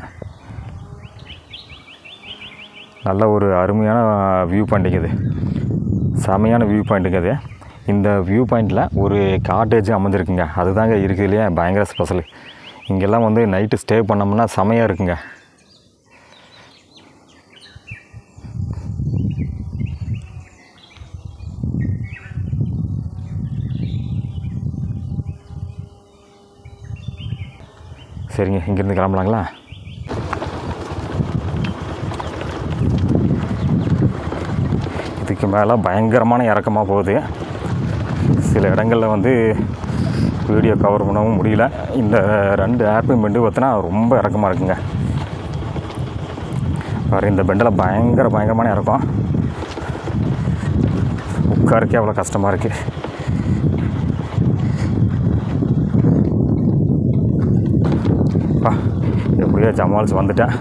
நல்ல ஒரு அருமையான வியூ பாயிண்ட்டுங்க இது செமையான வியூ பாயிண்ட்டுங்க இது இந்த வியூ பாயிண்டில் ஒரு காட்டேஜ் அமைஞ்சிருக்குங்க அதுதாங்க இருக்கிறதுலையே பயங்கர ஸ்பெஷல் இங்கெல்லாம் வந்து நைட்டு ஸ்டே பண்ணோம்னா செமையாக இருக்குங்க சரிங்க இங்கேருந்து கிளம்பலாங்களா இதுக்கு மேலே பயங்கரமான இறக்கமாக போகுது சில இடங்களில் வந்து வீடியோ கவர் பண்ணவும் முடியல இந்த ரெண்டு ஆப்பையும் பெண்டு பார்த்தினா ரொம்ப இறக்கமாக இருக்குங்க பாரு இந்த பெண்டில் பயங்கர பயங்கரமான இறக்கம் உட்காருக்கே அவ்வளோ கஷ்டமாக இருக்குது பா எப்படியோ ஜமால்ஸ் வந்துட்டேன்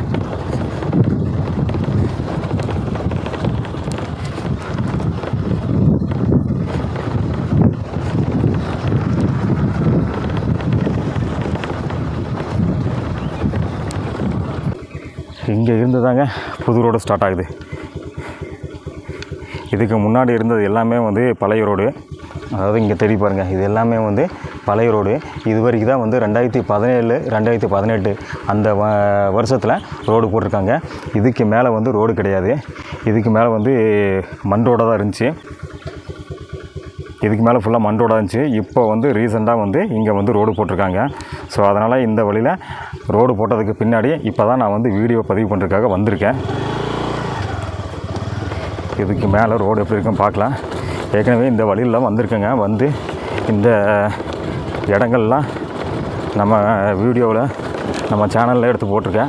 இங்கே இருந்து தாங்க புது ரோடு ஸ்டார்ட் ஆகுது இதுக்கு முன்னாடி இருந்தது எல்லாமே வந்து பழைய ரோடு அதாவது இங்கே தெரிய பாருங்கள் இது எல்லாமே வந்து பழைய ரோடு இது வரைக்கும் தான் வந்து ரெண்டாயிரத்தி பதினேழு ரெண்டாயிரத்தி பதினெட்டு அந்த வ வருஷத்தில் ரோடு போட்டிருக்காங்க இதுக்கு மேலே வந்து ரோடு கிடையாது இதுக்கு மேலே வந்து மண் ரோடாக தான் இருந்துச்சு இதுக்கு மேலே ஃபுல்லாக மண் ரோடாக இருந்துச்சு இப்போ வந்து ரீசெண்டாக வந்து இங்கே வந்து ரோடு போட்டிருக்காங்க ஸோ அதனால் இந்த வழியில் ரோடு போட்டதுக்கு பின்னாடி இப்போ தான் நான் வந்து வீடியோ பதிவு பண்ணுறதுக்காக வந்திருக்கேன் இதுக்கு மேலே ரோடு எப்படி இருக்குன்னு பார்க்கலாம் ஏற்கனவே இந்த வழியில் வந்திருக்கேங்க வந்து இந்த இடங்கள்லாம் நம்ம வீடியோவில் நம்ம சேனலில் எடுத்து போட்டிருக்கேன்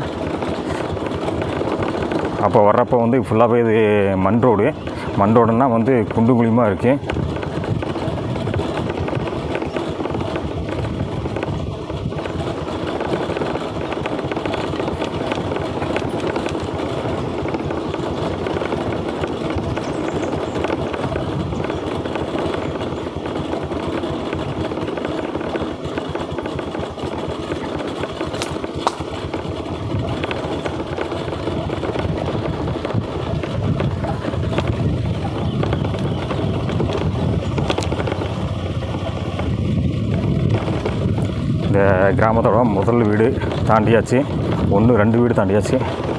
அப்போ வர்றப்போ வந்து ஃபுல்லாகவே இது மண் ரோடு மண் ரோடுன்னா வந்து குண்டு குழியுமாக இருக்குது இந்த கிராமத்தோட முதல் வீடு தாண்டியாச்சு ஒன்று ரெண்டு வீடு தாண்டியாச்சு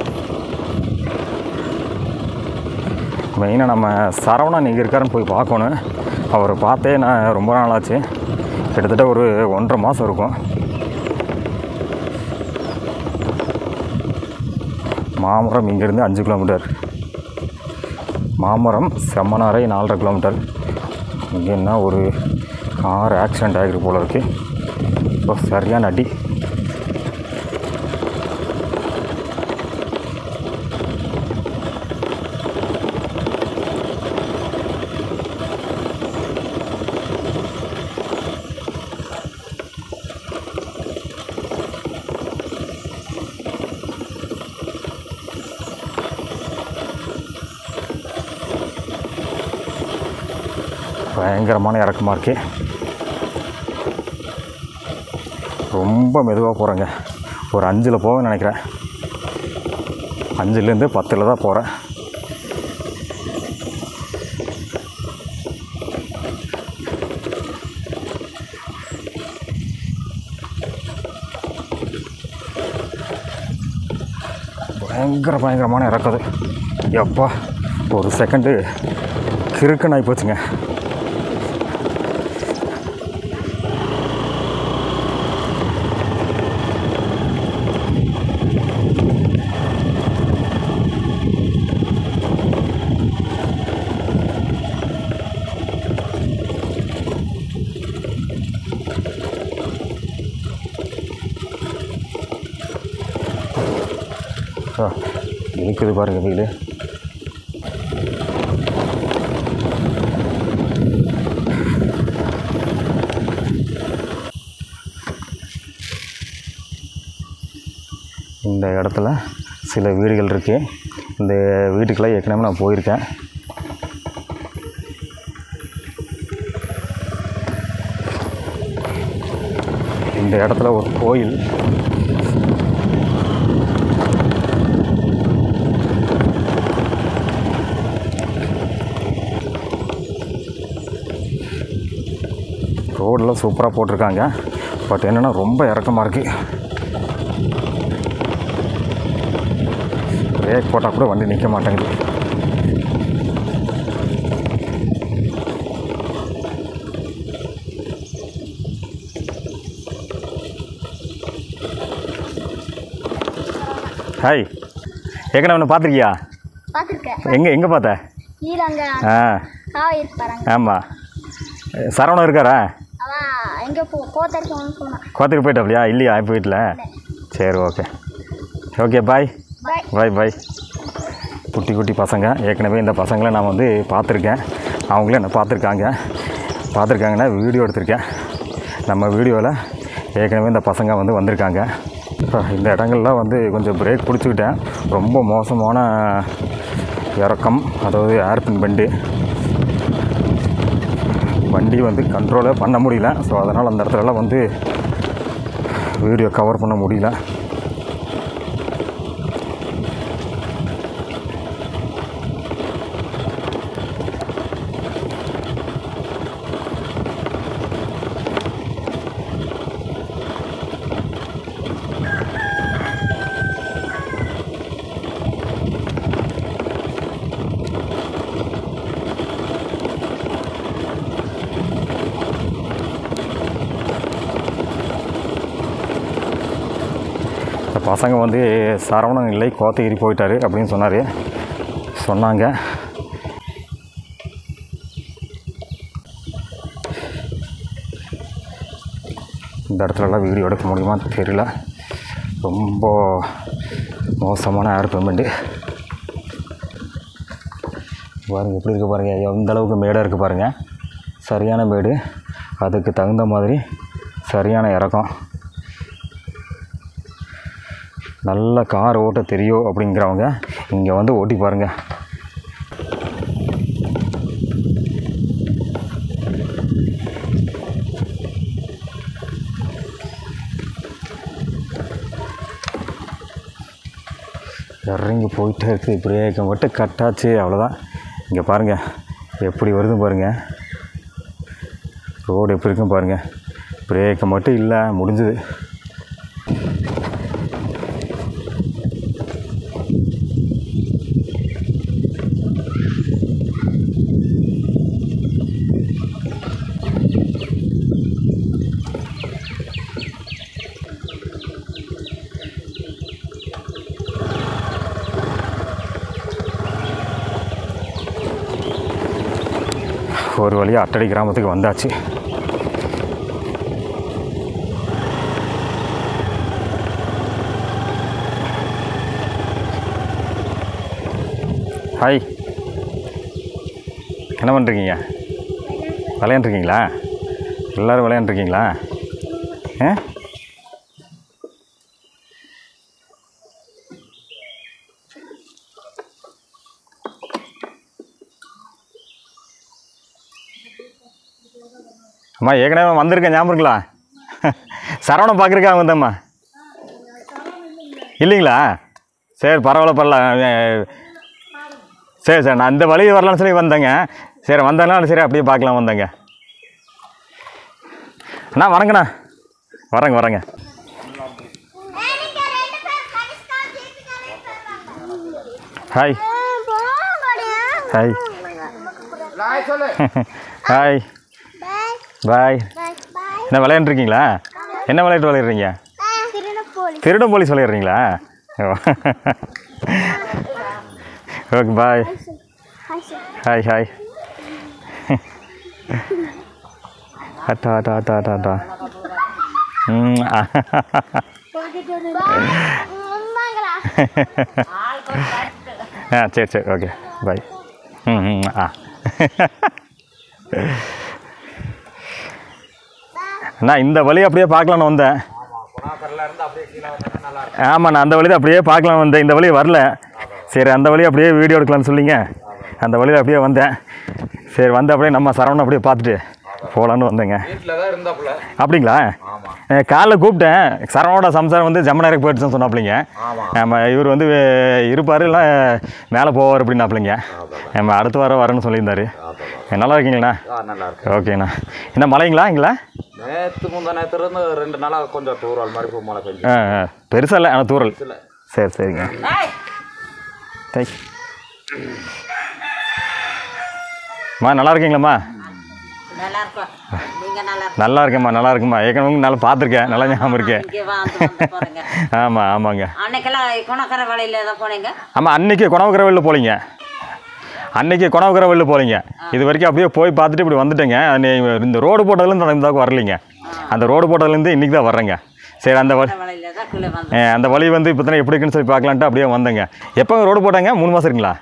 மெயினாக நம்ம சரவணன் இங்கே இருக்காருன்னு போய் பார்க்கணும் அவரை பார்த்தே நான் ரொம்ப நாள் ஆச்சு கிட்டத்தட்ட ஒரு ஒன்றரை மாதம் இருக்கும் மாமரம் இங்கேருந்து அஞ்சு கிலோமீட்டர் மாமரம் செம்மனாரை நாலரை கிலோமீட்டர் இங்கே என்ன ஒரு கார் ஆக்சிடெண்ட் ஆகிருக்கு போல இருக்குது இப்போ சரியான அடி பயங்கரமான இறக்கமாக இருக்கு ரொம்ப மெதுவாக போகிறேங்க ஒரு அஞ்சில் போவேன்னு நினைக்கிறேன் அஞ்சுலேருந்து பத்தில் தான் போகிறேன் பயங்கர பயங்கரமான இறக்குது எப்பா ஒரு செகண்டு கிறுக்குன்னு ஆகி போச்சுங்க ஆ இருக்குது பாருங்க வெயில் இந்த இடத்துல சில வீடுகள் இருக்குது இந்த வீட்டுக்கெல்லாம் ஏற்கனவே நான் போயிருக்கேன் இந்த இடத்துல ஒரு கோயில் ரோடெல்லாம் சூப்பராக போட்டிருக்காங்க பட் என்னென்னா ரொம்ப இறக்கமாக இருக்குது பிரேக் போட்டால் கூட வண்டி நிற்க மாட்டேங்குது ஹாய் ஏற்கனவே ஒன்று பார்த்துருக்கியா பார்த்துருக்கேன் எங்கே எங்கே பார்த்த கீழே அங்கே ஆ காவா இருப்பாருங்க ஆமாம் சரவணன் இருக்காரா அவன் எங்கே போ கோத்தரிக்கணும்னு சொன்னான் கோத்துக்கு போயிட்டாப்லையா இல்லையா இப்போ வீட்டில் சரி okay okay bye bye bye பாய் குட்டி குட்டி பசங்க ஏற்கனவே இந்த பசங்களை நான் வந்து பார்த்துருக்கேன் அவங்களும் என்ன பார்த்துருக்காங்க பார்த்துருக்காங்கன்னா வீடியோ எடுத்திருக்கேன் நம்ம வீடியோவில் ஏற்கனவே இந்த பசங்க வந்து வந்திருக்காங்க இப்போ இந்த இடங்கள்லாம் வந்து கொஞ்சம் பிரேக் பிடிச்சிக்கிட்டேன் ரொம்ப மோசமான இறக்கம் அதாவது ஏர்பின் பெண்டு வண்டி வந்து கண்ட்ரோலே பண்ண முடியல ஸோ அதனால் அந்த இடத்துலலாம் வந்து வீடியோ கவர் பண்ண முடியல இந்த பசங்க வந்து சரவணன் இல்லை கோத்தகிரி போயிட்டாரு அப்படின்னு சொன்னார் சொன்னாங்க இந்த இடத்துலலாம் வீடியோ எடுக்க முடியுமான்னு தெரியல ரொம்ப மோசமான ஏர் பேமெண்ட்டு பாருங்கள் எப்படி இருக்குது பாருங்கள் எந்த அளவுக்கு மேடாக இருக்குது பாருங்கள் சரியான மேடு அதுக்கு தகுந்த மாதிரி சரியான இறக்கம் நல்ல கார் ஓட்ட தெரியும் அப்படிங்கிறவங்க இங்கே வந்து ஓட்டி பாருங்கள் இறங்கி போயிட்டே இருக்குது பிரேக்கை மட்டும் கட்டாச்சு அவ்வளோதான் இங்கே பாருங்கள் எப்படி வருது பாருங்கள் ரோடு எப்படி இருக்கும் பாருங்கள் பிரேக்கை மட்டும் இல்லை முடிஞ்சுது ஒரு வழியாக அட்டடி கிராமத்துக்கு வந்தாச்சு ஹாய் என்ன பண்ணுறீங்க விளையாண்டுருக்கீங்களா எல்லோரும் விளையாண்டுருக்கீங்களா ஆ அம்மா ஏற்கனவே வந்திருக்கேன் ஞாபகம் இருக்குங்களா சரவணம் பார்க்குறக்காக வந்தேம்மா இல்லைங்களா சரி பரவாயில்ல பரவாயில்ல அஹ், சரி சார் நான் இந்த வழி வரலான்னு சொல்லி வந்தேங்க சரி வந்தேன்னா சரி அப்படியே பார்க்கலாம் வந்தேங்க அண்ணா வணங்கண்ணா வரேங்க வரேங்க ஹாய் ஹாய் ஹாய் பாய் என்ன விளையாண்டுருக்கீங்களா என்ன விளையாட்டு விளையாடுறீங்க திருடம் போலீஸ் விளையாடுறீங்களா ஓகே பாய் ஹாய் ஹாய் அட்டா அட்டா அட்டா அட்டா அட்டா ம் ஆ. ஆ சரி சரி ஓகே பாய் ம் ம் ஆ நான் இந்த வழி அப்படியே பார்க்கலான்னு வந்தேன் இருந்து அப்படியே கீழே வந்தா நல்லா இருக்கும் ஆமாம் நான் அந்த வழியில் அப்படியே பார்க்கலாம் வந்தேன் இந்த வழி வரல சரி அந்த வழி அப்படியே வீடியோ எடுக்கலாம்னு சொல்லிங்க அந்த வழியில் அப்படியே வந்தேன் சரி வந்து அப்படியே நம்ம சரவணன் அப்படியே பார்த்துட்டு போகலான்னு வந்தேங்க வீட்டில் தான் இருந்தாப்புல அப்படிங்களா அஹ் காலைல கூப்பிட்டேன் சரவணோட சம்சாரம் வந்து ஜம்மனாருக்கு போயிடுச்சுன்னு சொன்னாப்பிள்ளைங்க நம்ம இவர் வந்து வே- இருப்பார் இல்லை மேலே போவார் அப்படின்னாப்பிள்ளைங்க நம்ம அடுத்த வாரம் வரேன்னு சொல்லியிருந்தாரு நல்லா இருக்கீங்களா ஆ நல்லா இருக்கு ஓகேண்ணா என்ன மழைங்களா இங்களா நேற்று முந்தா நேற்று இருந்து ரெண்டு நாளாக கொஞ்சம் தூரல் மாதிரி போய் மழை பெஞ்சு ஆ ஆ பெருசாக இல்லை ஆனால் தூரல் சரி சரிங்க தேங்க் அம்மா நல்லா இருக்கீங்களாம்மா நல்லா இருக்கும் நீங்க நல்லா நல்லா இருக்கேம்மா நல்லா இருக்கும்மா ஏற்கனவே நல்லா பார்த்துருக்கேன் நல்லா ஞாபகம் இருக்கேன் இங்கே வந்து வந்து போறீங்க ஆமாம் ஆமாங்க அன்னைக்கெல்லாம் குணக்கரை வழியில தான் போனீங்க ஆமாம் அன்னைக்கு குணவுக்கிற வெளில போலிங்க அன்னைக்கு குணவுக்கிற வெளில போலிங்க இது வரைக்கும் அப்படியே போய் பார்த்துட்டு இப்படி வந்துட்டேங்க அன்னை- இந்த ரோடு போட்டதுலேருந்து அந்த இதாக வரலைங்க அந்த ரோடு போட்டதுலேருந்து இன்றைக்கி தான் வர்றேங்க சரி அந்த வழி வழியில தான் கீழே வந்து அஹ் அந்த வழி வந்து இப்போ தானே எப்படி இருக்குன்னு சொல்லி பார்க்கலான்ட்டு அப்படியே வந்தேங்க எப்போ ரோடு போட்டாங்க மூணு மாதம் இருக்குங்களா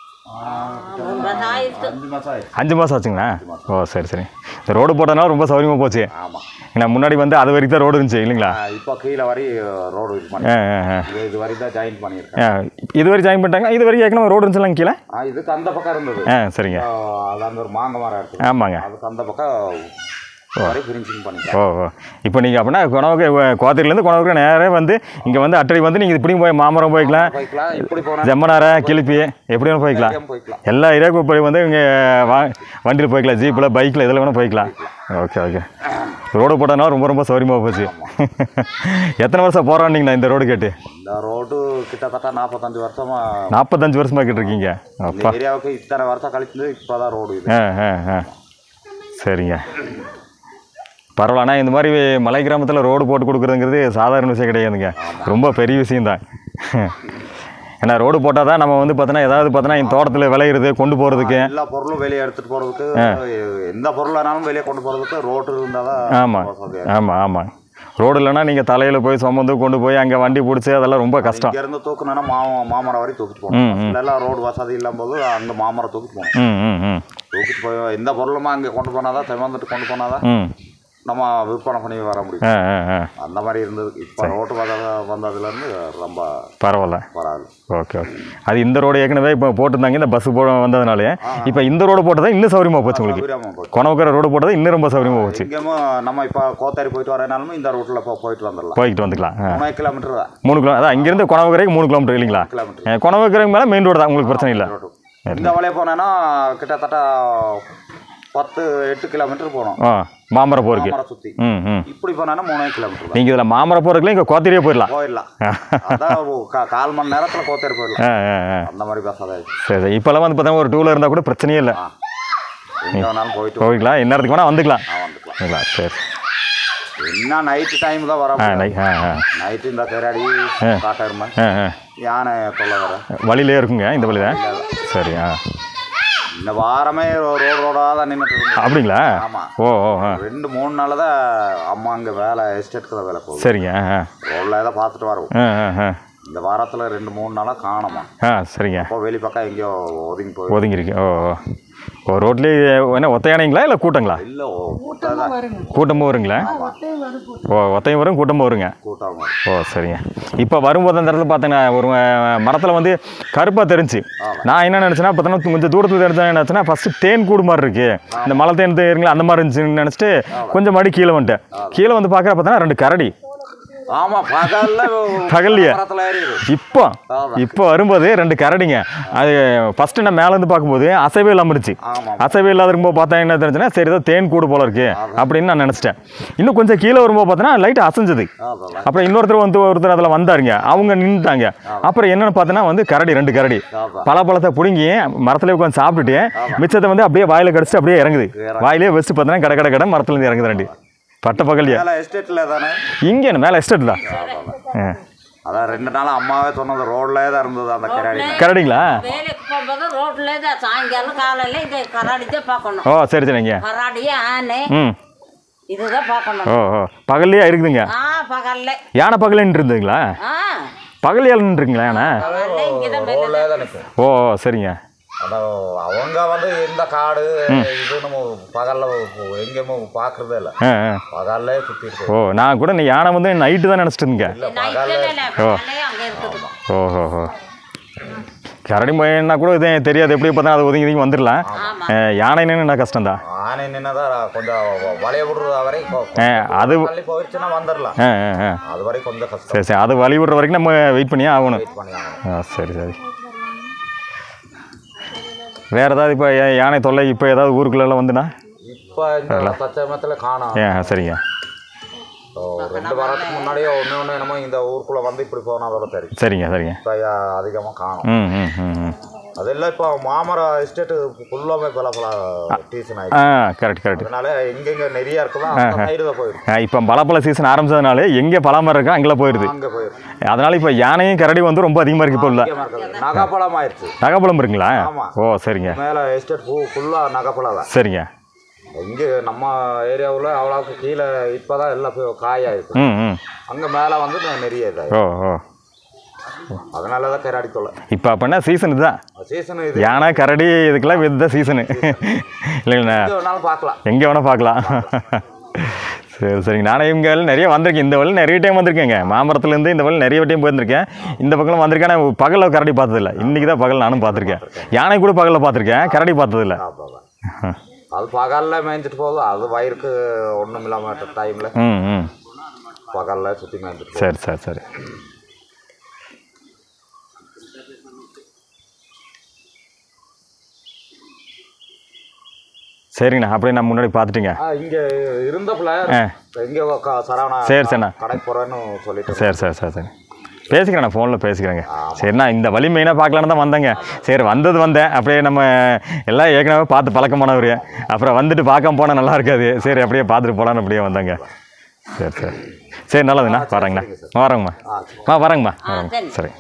மூணு மாதம் ஆயிடுச்சு அஞ்சு மாதம் ஆயிடுச்சு அஞ்சு மாதம் ஆச்சுங்களா ஓ சரி சரி இந்த ரோடு போட்டதுனால ரொம்ப சௌகரியமாக போச்சு ஆமாம் ஏன்னா முன்னாடி வந்து அது வரைக்கும் தான் ரோடு இருந்துச்சு இல்லைங்களா இப்போ கீழே வரை ரோடு இது பண்ணி ஆ ஆ ஆ இது இது வரை தான் ஜாயின் பண்ணியிருக்கேன் ஆ இது வரைக்கும் ஜாயின் பண்ணிட்டாங்க இது வரைக்கும் ஏற்கனவே ரோடு இருந்துச்சுலாம் கீழே ஆ இதுக்கு அந்த பக்கம் இருந்தது ஆ சரிங்க ஆ, அது அந்த ஒரு மாங்க மரம் இருக்கு ஆமாங்க அதுக்கு அந்த பக்கம் வரை ஃபினிஷிங் பண்ணிட்டேன் ஓ ஓ இப்போ நீங்கள் அப்படின்னா குணவுக்கு கோத்திரிலேருந்து குணவுக்கு நேரே வந்து இங்கே வந்து அட்டடி வந்து நீங்கள் இப்படியும் போய் மாமரம் போய்க்கலாம் போய்க்கலாம் இப்படி போனால் ஜம்மனாரை கிளிப்பி எப்படி வேணும் போய்க்கலாம் போய்க்கலாம் எல்லா ஏரியாவுக்கும் போய் வந்து இங்கே வா வண்டியில் போய்க்கலாம் ஜீப்பில் பைக்கில் இதில் வேணால் போய்க்கலாம் ஓகே ஓகே ரோடு போட்டதுனால ரொம்ப ரொம்ப சௌரியமாக போச்சு எத்தனை வருஷம் போராடினீங்கண்ணா இந்த ரோடு கேட்டு இந்த ரோடு கிட்டத்தட்ட நாற்பத்தஞ்சு வருஷமா நாற்பத்தஞ்சு வருஷமாக கேட்டிருக்கீங்க இந்த அப்பா ஏரியாவுக்கு இத்தனை வருஷம் கழிச்சு இப்போதான் ரோடு இது ஆ ஆ ஆ சரிங்க பரவாயில்ல ஆனால் இந்த மாதிரி மலை கிராமத்தில் ரோடு போட்டு கொடுக்குறதுங்கிறது சாதாரண விஷயம் கிடையாதுங்க ரொம்ப பெரிய விஷயம்தான் ஏன்னா ரோடு போட்டால் தான் நம்ம வந்து பார்த்தோன்னா ஏதாவது பார்த்தோன்னா இந்த தோட்டத்தில் விளையிறது கொண்டு போகிறதுக்கு எல்லா பொருளும் வெளியே எடுத்துட்டு போறதுக்கு எந்த பொருளானாலும் வெளியே கொண்டு போறதுக்கு ரோடு இருந்தால் தான் ஆமாம் வசதியா ஆமாம் ஆமாம் ரோடு இல்லைன்னா நீங்கள் தலையில் போய் சுமந்து கொண்டு போய் அங்கே வண்டி பிடிச்சி அதெல்லாம் ரொம்ப கஷ்டம் இங்க இருந்து தூக்கணும்னா மா மாமரம் வரை தூக்கிட்டு ம், ம். போகணும் எல்லாம் ரோடு வசதி இல்லாம போது அங்க மாமரம் தூக்கிட்டு போகணும் ம் ம் ம் தூக்கிட்டு போய் எந்த பொருளுமா அங்கே கொண்டு போனாதான் சுமந்துட்டு கொண்டு போனாதான் ம் நம்ம விற்பனை பண்ணி வர முடியும் ஆ ஆ ஆ அந்த மாதிரி இருந்தது இப்போ ரோட்டு வத வந்ததுலேருந்து ரொம்ப பரவாயில்ல பரவாயில்ல ஓகே ஓகே அது இந்த ரோடு ஏற்கனவே இப்போ போட்டிருந்தாங்க இந்த பஸ் போ வந்ததுனாலே இப்போ இந்த ரோடு போட்டதான் இன்னும் சௌரியமாக போச்சு உங்களுக்கு சௌகரியமாக போச்சு கொணவுக்கிற ரோடு போட்டது இன்னும் ரொம்ப சௌரியமாக போச்சு எங்கேயுமோ நம்ம இப்போ கோத்தாரி போயிட்டு வரனாலுமே இந்த ரூட்டில் இப்போ போயிட்டு வந்துடலாம் போய்கிட்டு வந்துக்கலாம் ஆ மூணு கிலோமீட்டர் தான் மூணு கிலோ அதான் இங்கேருந்து கொணவுக்கரைக்கு மூணு கிலோமீட்டர் இல்லைங்களா கிலோமீட்டர் கொணவுக்கரைக்கு மேலே மெயின் ரோடு தான் உங்களுக்கு பிரச்சனை இல்லை இந்த வழியே போனேன்னா கிட்டத்தட்ட பத்து எட்டு கிலோமீட்டர் போகணும் ஆ மாமரம் போருக்கு மாமரம் சுற்றி ம் ம் இப்படி போனா மூணே கிலோமீட்டர் தான் நீங்கள் இதில் மாமரம் போகிறதுக்குள்ள இங்கே கோத்திரியே போயிடலாம் போயிடலாம் அதான் ஒரு கா- கால் மணி நேரத்தில் கோத்தேரி போயிடலாம் ஆ ஆ ஆ அந்த மாதிரி பேசாத சரி சரி இப்போல்லாம் வந்து பார்த்தா ஒரு டூவில் இருந்தால் கூட பிரச்சனையே இல்லை எங்கே வேணாலும் போயிட்டு போய்க்கலாம் இந்நேரத்துக்கு வேணால் வந்துக்கலாம் நான் வந்துக்கலாம் வந்துக்கலாம் சரி என்ன நைட்டு டைம் தான் வர ஆ நை ஆ ஆ நைட்டு இந்த கராடி காட்டெருமை ஆ ஆ யானை தொல்லை வர வழியிலே இருக்குங்க இந்த வழியில் சரி ஆ இந்த வாரமே ரோடு ரோடாக தான் நின்றுட்டு இருந்தது அப்படிங்களா ஆமா. ஓ ஓ ஆ ரெண்டு மூணு நாள் தான் அம்மா அங்கே வேலை எஸ்டேட்டுக்கு தான் வேலை போகுது சரிங்க ஆ ஆ ரோடில் தான் பார்த்துட்டு வரோம் ஆ ஆ ஆ இந்த வாரத்தில் ரெண்டு மூணு நாளாக காணுமா ஆ சரிங்க அப்போ வெளி பக்கம் எங்கேயோ ஒதுங்கி போய் ஒதுங்கிருக்கு ஓ ஓ ஓ ரோட்லேயே என்ன ஒத்தையானைங்களா இல்லை கூட்டங்களா இல்லை கூட்டம் கூட்டமும் வருங்களா ஓ ஒத்தையும் வரும் கூட்டமும் வருங்க கூட்டம் ஓ சரிங்க இப்போ வரும்போது அந்த இடத்துல பார்த்தீங்கன்னா ஒரு மரத்தில் வந்து கருப்பாக தெரிஞ்சு நான் என்ன நினச்சேன்னா பார்த்தோன்னா கொஞ்சம் தூரத்தில் தெரிஞ்சா என்ன நினச்சேன்னா ஃபஸ்ட்டு தேன் கூடு மாதிரி இருக்கு இந்த மலை தேன் தேருங்களா அந்த மாதிரி இருந்துச்சுன்னு நினச்சிட்டு கொஞ்சம் மடி கீழே வந்துட்டேன் கீழே வந்து பார்க்குற பார்த்தோன்னா ரெண்டு கரடி ஆமாம் பகல்ல பகல்லையே? மரத்தில் ஏறிடு இப்போ இப்போ வரும்போது ரெண்டு கரடிங்க அது ஃபஸ்ட்டு நான் மேலேருந்து பார்க்கும்போது அசைவே இல்லாமல் இருந்துச்சு ஆமாம் அசைவே இல்லாத இருக்கும்போது பார்த்தா என்ன தெரிஞ்சுன்னா சரி ஏதோ தேன் கூடு போல இருக்கு அப்படின்னு நான் நினச்சிட்டேன் இன்னும் கொஞ்சம் கீழே வரும்போது பார்த்தோன்னா லைட் அசைஞ்சது அதான் அப்புறம் இன்னொருத்தர் வந்து ஒருத்தர் அதில் வந்தாருங்க அவங்க நின்றுட்டாங்க அப்புறம் என்னன்னு பார்த்தோன்னா வந்து கரடி ரெண்டு கரடி ஆமாம். பழப்பழத்தை பிடுங்கி மரத்துல உட்காந்து சாப்பிட்டுட்டு மிச்சத்தை வந்து அப்படியே வாயில கடிச்சிட்டு அப்படியே இறங்குது வாயிலே வச்சு பார்த்தோன்னா கடை கடை கடை மரத்துலேருந்து இறங்குது ரெண்டு பட்ட பகல்லையா மேலே எஸ்டேட்டில் தானே இங்கே மேலே எஸ்டேட் தான் ஆ. அதான் ரெண்டு நாள் அம்மாவே சொன்னது ரோட்லேயே தான் இருந்தது அந்த கராடி கரடிங்களா வேலைக்கு போகும்போது ரோட்ல தான் சாயங்காலம் காலையில இந்த கராடி தான் பார்க்கணும் ஓ சரி சரிங்க கராடி ஆனை ம் இதுதான் பார்க்கணும் ஓ ஓ பகல்லையா இருக்குதுங்க ஆ பகல்ல யானை பகலின்னு இருந்துங்களா ஆ பகல் நின்றுங்களா யானை பகல்ல இங்கே தான் மேலே ரோட்லேயே தான் நிற்கும் ஓ ஓ, சரிங்க அந்த அவங்க வந்து இந்த காடு இது நம்ம பகல்ல எங்கேயுமே பார்க்கறதே இல்லை ஆ ஆ பகல்லே சுற்றிட்டு ஓ நான் கூட நீ யானை வந்து நைட்டு தான் நினச்சிட்டு இருந்தேன் இல்லை நைட்டு பகல்ல இல்லை பகல்லே அங்கே இருக்குது ஓஹோ ஹோ கரடி மயன்னா கூட இது தெரியாது எப்படி பார்த்தா அது ஒதுங்கி ஒதுங்கி வந்துடலாம் ஆமாம் அஹ், யானைன்னு என்ன கஷ்டம்தான் ஆனை நின்னதான் கொஞ்சம் வளைய விடுறது வரை கொ- ஆ, அது- தள்ளி போயிடுச்சுன்னா வந்துடலாம் ஆ ஆ ஆ அது வரை கொஞ்சம் கஷ்டம் சரி சரி அது வழி விடுற வரைக்கும் நம்ம வெயிட் பண்ணியே ஆகணும் வெயிட் பண்ணி ஆகணும். ஆ சரி சரி வேறு ஏதாவது இப்போ யானை தொல்லை இப்போ ஏதாவது ஊருக்குள்ளெல்லாம் வந்துனா இப்போ இந்த தச்சமத்தில் காணும் ஏன் சரிங்க ரெண்டு வாரத்துக்கு முன்னாடியே ஒன்று ஒன்று என்னமோ இந்த ஊருக்குள்ளே வந்து இப்படி போனதோட தெரியும் சரிங்க சரிங்க இப்போ அதிகமாக காணும் ம் ம் ம் ம் அதெல்லாம் இப்போ மாமர எஸ்டேட்டு ஃபுல்லாமே பல பல சீசன் ஆ ஆயிடுச்சு கரெக்ட் கரெக்ட் அதனால எங்கெங்க நிறைய இருக்குதோ அந்த சைடு தான் போயிடும் இப்போ பலாப்பழ சீசன் ஆரம்பிச்சதுனால எங்கே பலாமரம் இருக்கோ அங்கெல்லாம் போயிடுது அங்கே போயிடும் அதனால இப்போ யானையும் கரடி வந்து ரொம்ப அதிகமாக இருக்கு இப்போ உள்ள முக்கியமாக இருக்குது நகைப்பழம் ஆயிடுச்சு நகைப்பழம் இருக்குங்களா ஆமா. ஓ சரிங்க மேலே எஸ்டேட் பூ ஃபுல்லாக நகைப்பழம் தான் சரிங்க இங்கே நம்ம ஏரியாவில் அவ்வளோக்கு கீழே இப்போ தான் எல்லாம் போய் காயாயிருக்கு ம் ம் அங்கே மேலே வந்து நிறைய இதாகி ஓ ஓ அதனால தான் கராடி தொல்லை இப்போ அப்படின்னா சீசன் இதுதான் சீசன் இது யானை கரடி இதுக்கெல்லாம் இதுதான் சீசனு இல்லைங்கண்ணா எங்க வேணாலும் பார்க்கலாம் எங்கே வேணால் பார்க்கலாம் சரி சரிங்க நானே இவங்க நிறைய வந்திருக்கேன் இந்த வழி நிறைய டைம் வந்திருக்கேங்க மாமரத்துலேருந்து இந்த வழி நிறைய டைம் போயிருந்திருக்கேன் இந்த பக்கம் வந்திருக்கேன் ஆனால் பகலில் கரடி பார்த்ததில்ல இன்றைக்கி தான் பகல் நானும் பார்த்துருக்கேன் யானை கூட பகலில் பார்த்துருக்கேன் கரடி பார்த்ததில்ல ஆமாம். அது பகலில் மேய்ஞ்சிட்டு போகுது அது வயிறுக்கு ஒன்றும் இல்லாமல் டைமில் ம் ம் பகலில் சுற்றி மேய்ஞ்சிட்டு போகுது சரி சரி சரி சரிங்கண்ணா அப்படியே நான் முன்னாடி பார்த்துட்டீங்க ஆ இங்கே இருந்தப்பல ஆ. இங்கே சரவணா சரி, சரிண்ணா. கடைக்கு போகிறேன்னு சொல்லிட்டு சரி சரி சரி சரி பேசிக்கிறேன் நான் ஃபோனில் பேசிக்கிறேங்க சரிண்ணா இந்த வழி மெயினாக பார்க்கலான்னு தான் வந்தேங்க சரி வந்தது வந்தேன் அப்படியே நம்ம எல்லாம் ஏற்கனவே பார்த்து பழக்கமானவர் அப்புறம் வந்துட்டு பார்க்காம போனால் நல்லா இருக்காது சரி அப்படியே பார்த்துட்டு போகலான்னு அப்படியே வந்தேங்க சரி சரி சரி நல்லதுண்ணா வரேங்கண்ணா வரேங்கம்மா ஆ வரேங்கம்மா வரேங்க சரி. சரி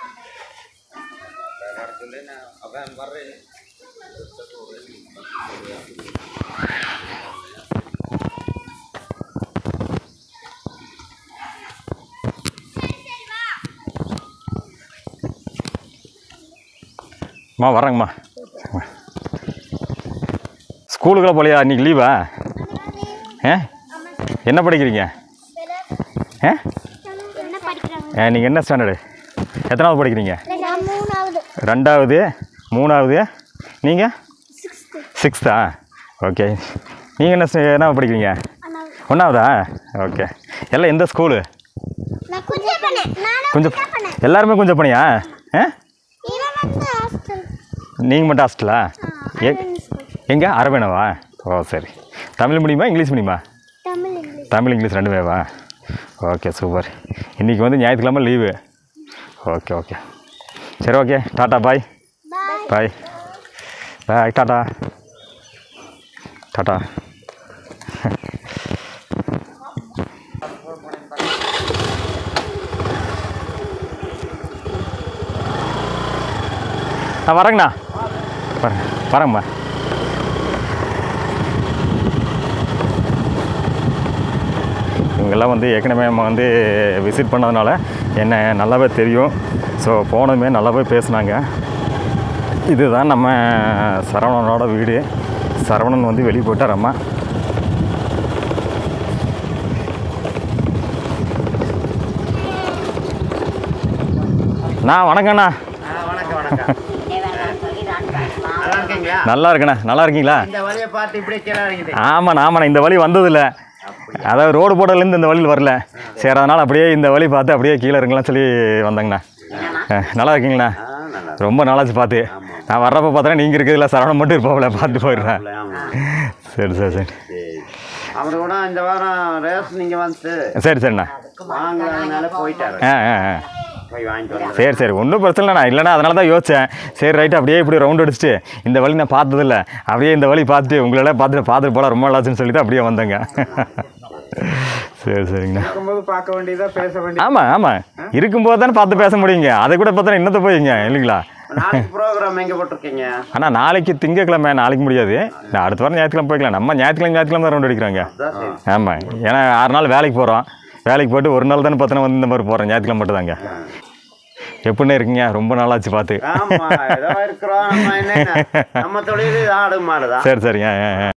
அம்மா வரேங்கம்மா ஸ்கூலுக்குலாம் போலையா இன்னைக்கு லீவா ஆ என்ன படிக்கிறீங்க ஆ என்ன படிக்கிறாங்க நீங்கள் என்ன ஸ்டாண்டர்டு எத்தனாவது படிக்கிறீங்க நான் மூணாவது ரெண்டாவது மூணாவது நீங்கள் சிக்ஸ்த்தா ஓகே நீங்கள் என்ன sta- என்ன படிக்கிறீங்க ஒன்றாவதா ஓகே எல்லாம் எந்த ஸ்கூலு நான் கொஞ்சம் பண்ணேன் நானும் கொஞ்சம் எல்லாருமே கொஞ்சம் பண்ணியா ஆ இவன் வந்து ஹாஸ்டல் நீங்கள் மட்டும் ஹாஸ்டலா எ எங்கே அரவேணவா ஓ சரி தமிழ் மீடியமா இங்கிலீஷ் மீடியமா தமிழ் இங்கிலீஷ் தமிழ் இங்கிலீஷ் ரெண்டுமேவா ஓகே சூப்பர் இன்றைக்கி வந்து ஞாயிற்றுக்கிழமை லீவு ஓகே ஓகே சரி okay tata bye bye bye tata tata நான் வரேங்கண்ணா வரேன் வரேங்கம்மா இவங்கெல்லாம் வந்து ஏற்கனவே நம்ம வந்து விசிட் பண்ணதுனால என்ன நல்லாவே தெரியும் ஸோ போனதுமே நல்லாவே பேசுனாங்க இதுதான் நம்ம சரவணனோட வீடு சரவணன் வந்து வெளியே போயிட்டார் அம்மா நான் வணக்கண்ணா வணக்கம் வணக்கம் நல்லா இருக்கீங்களா நல்லா இருக்கண்ணா நல்லா இருக்கீங்களா இந்த வழியை பார்த்து இப்படியே கீழே இறங்கிட்டேன் ஆமாண்ணா ஆமாண்ணா இந்த வழி வந்ததில்ல அதாவது ரோடு போட்டதுலேருந்து இந்த வழியில் வரல சரி அதனால் அப்படியே இந்த வழி பார்த்து அப்படியே கீழே இருங்கலாம் சொல்லி வந்தேங்கண்ணா அஹ், நல்லா இருக்கீங்களா ரொம்ப நாளாச்சு பார்த்து நான் வர்றப்ப பார்த்தா நீங்கள் இருக்கிறதுல சரவணம் மட்டும் இருப்பாவில் பார்த்து போயிடுறேன் சரி சரி சரி அவர் கூட இந்த வாரம் ரேஸ் நீங்க வந்து சரி சரிண்ணா வாங்குறதுனால போயிட்டாரு ஆ ஆ ஆ போய் வாங்கிட்டு வந்து சரி சரி ஒன்றும் பிரச்சனை இல்லைண்ணா இல்லைண்ணா அதனால தான் யோசித்தேன் சரி ரைட்டு அப்படியே இப்படி ரவுண்ட் அடிச்சுட்டு இந்த வழி நான் பார்த்ததில்ல அப்படியே இந்த வழி பார்த்துட்டு உங்களெல்லாம் பார்த்துட்டு பார்த்துட்டு போகலாம் ரொம்ப நாளாச்சுன்னு சொல்லிட்டு அப்படியே வந்தேங்க சரி சரிங்கண்ணா இருக்கும்போது பார்க்க வேண்டியதா பேச வேண்டியது ஆமாம் ஆமாம் இருக்கும்போது தானே பார்த்து பேச முடியுங்க அதை கூட பார்த்தா இன்னத்தை போயிங்க இல்லைங்களா நாளைக்கு ப்ரோக்ராம் எங்க போட்டிருக்கீங்க ஆனால் நாளைக்கு திங்கக்கிழமை நாளைக்கு முடியாது நான் அடுத்த வாரம் ஞாயிற்றுக்கிழமை போய்க்கலாம் நம்ம ஞாயிற்றுக்கிழமை ஞாயிற்றுக்கிழமை ரவுண்ட் அடிக்கிறாங்க அதான் சரி ஆமாம் ஏன்னா ஆறு நாள் வேலைக்கு போகிறோம் வேலைக்கு போயிட்டு ஒரு நாள் தானே பார்த்தோன்னா வந்து இந்த மாதிரி போகிறேன் ஞாயிற்றுக்கிழமை மட்டும் தாங்க எப்படிண்ணே இருக்கீங்க ரொம்ப நாளாச்சு பார்த்து ஆமா ஏதோ இருக்கிறோம் நம்ம என்ன நம்ம தொழில் ஆடு மாடு தான் சரி சரிங்க ஆ, ஆ, ஆ.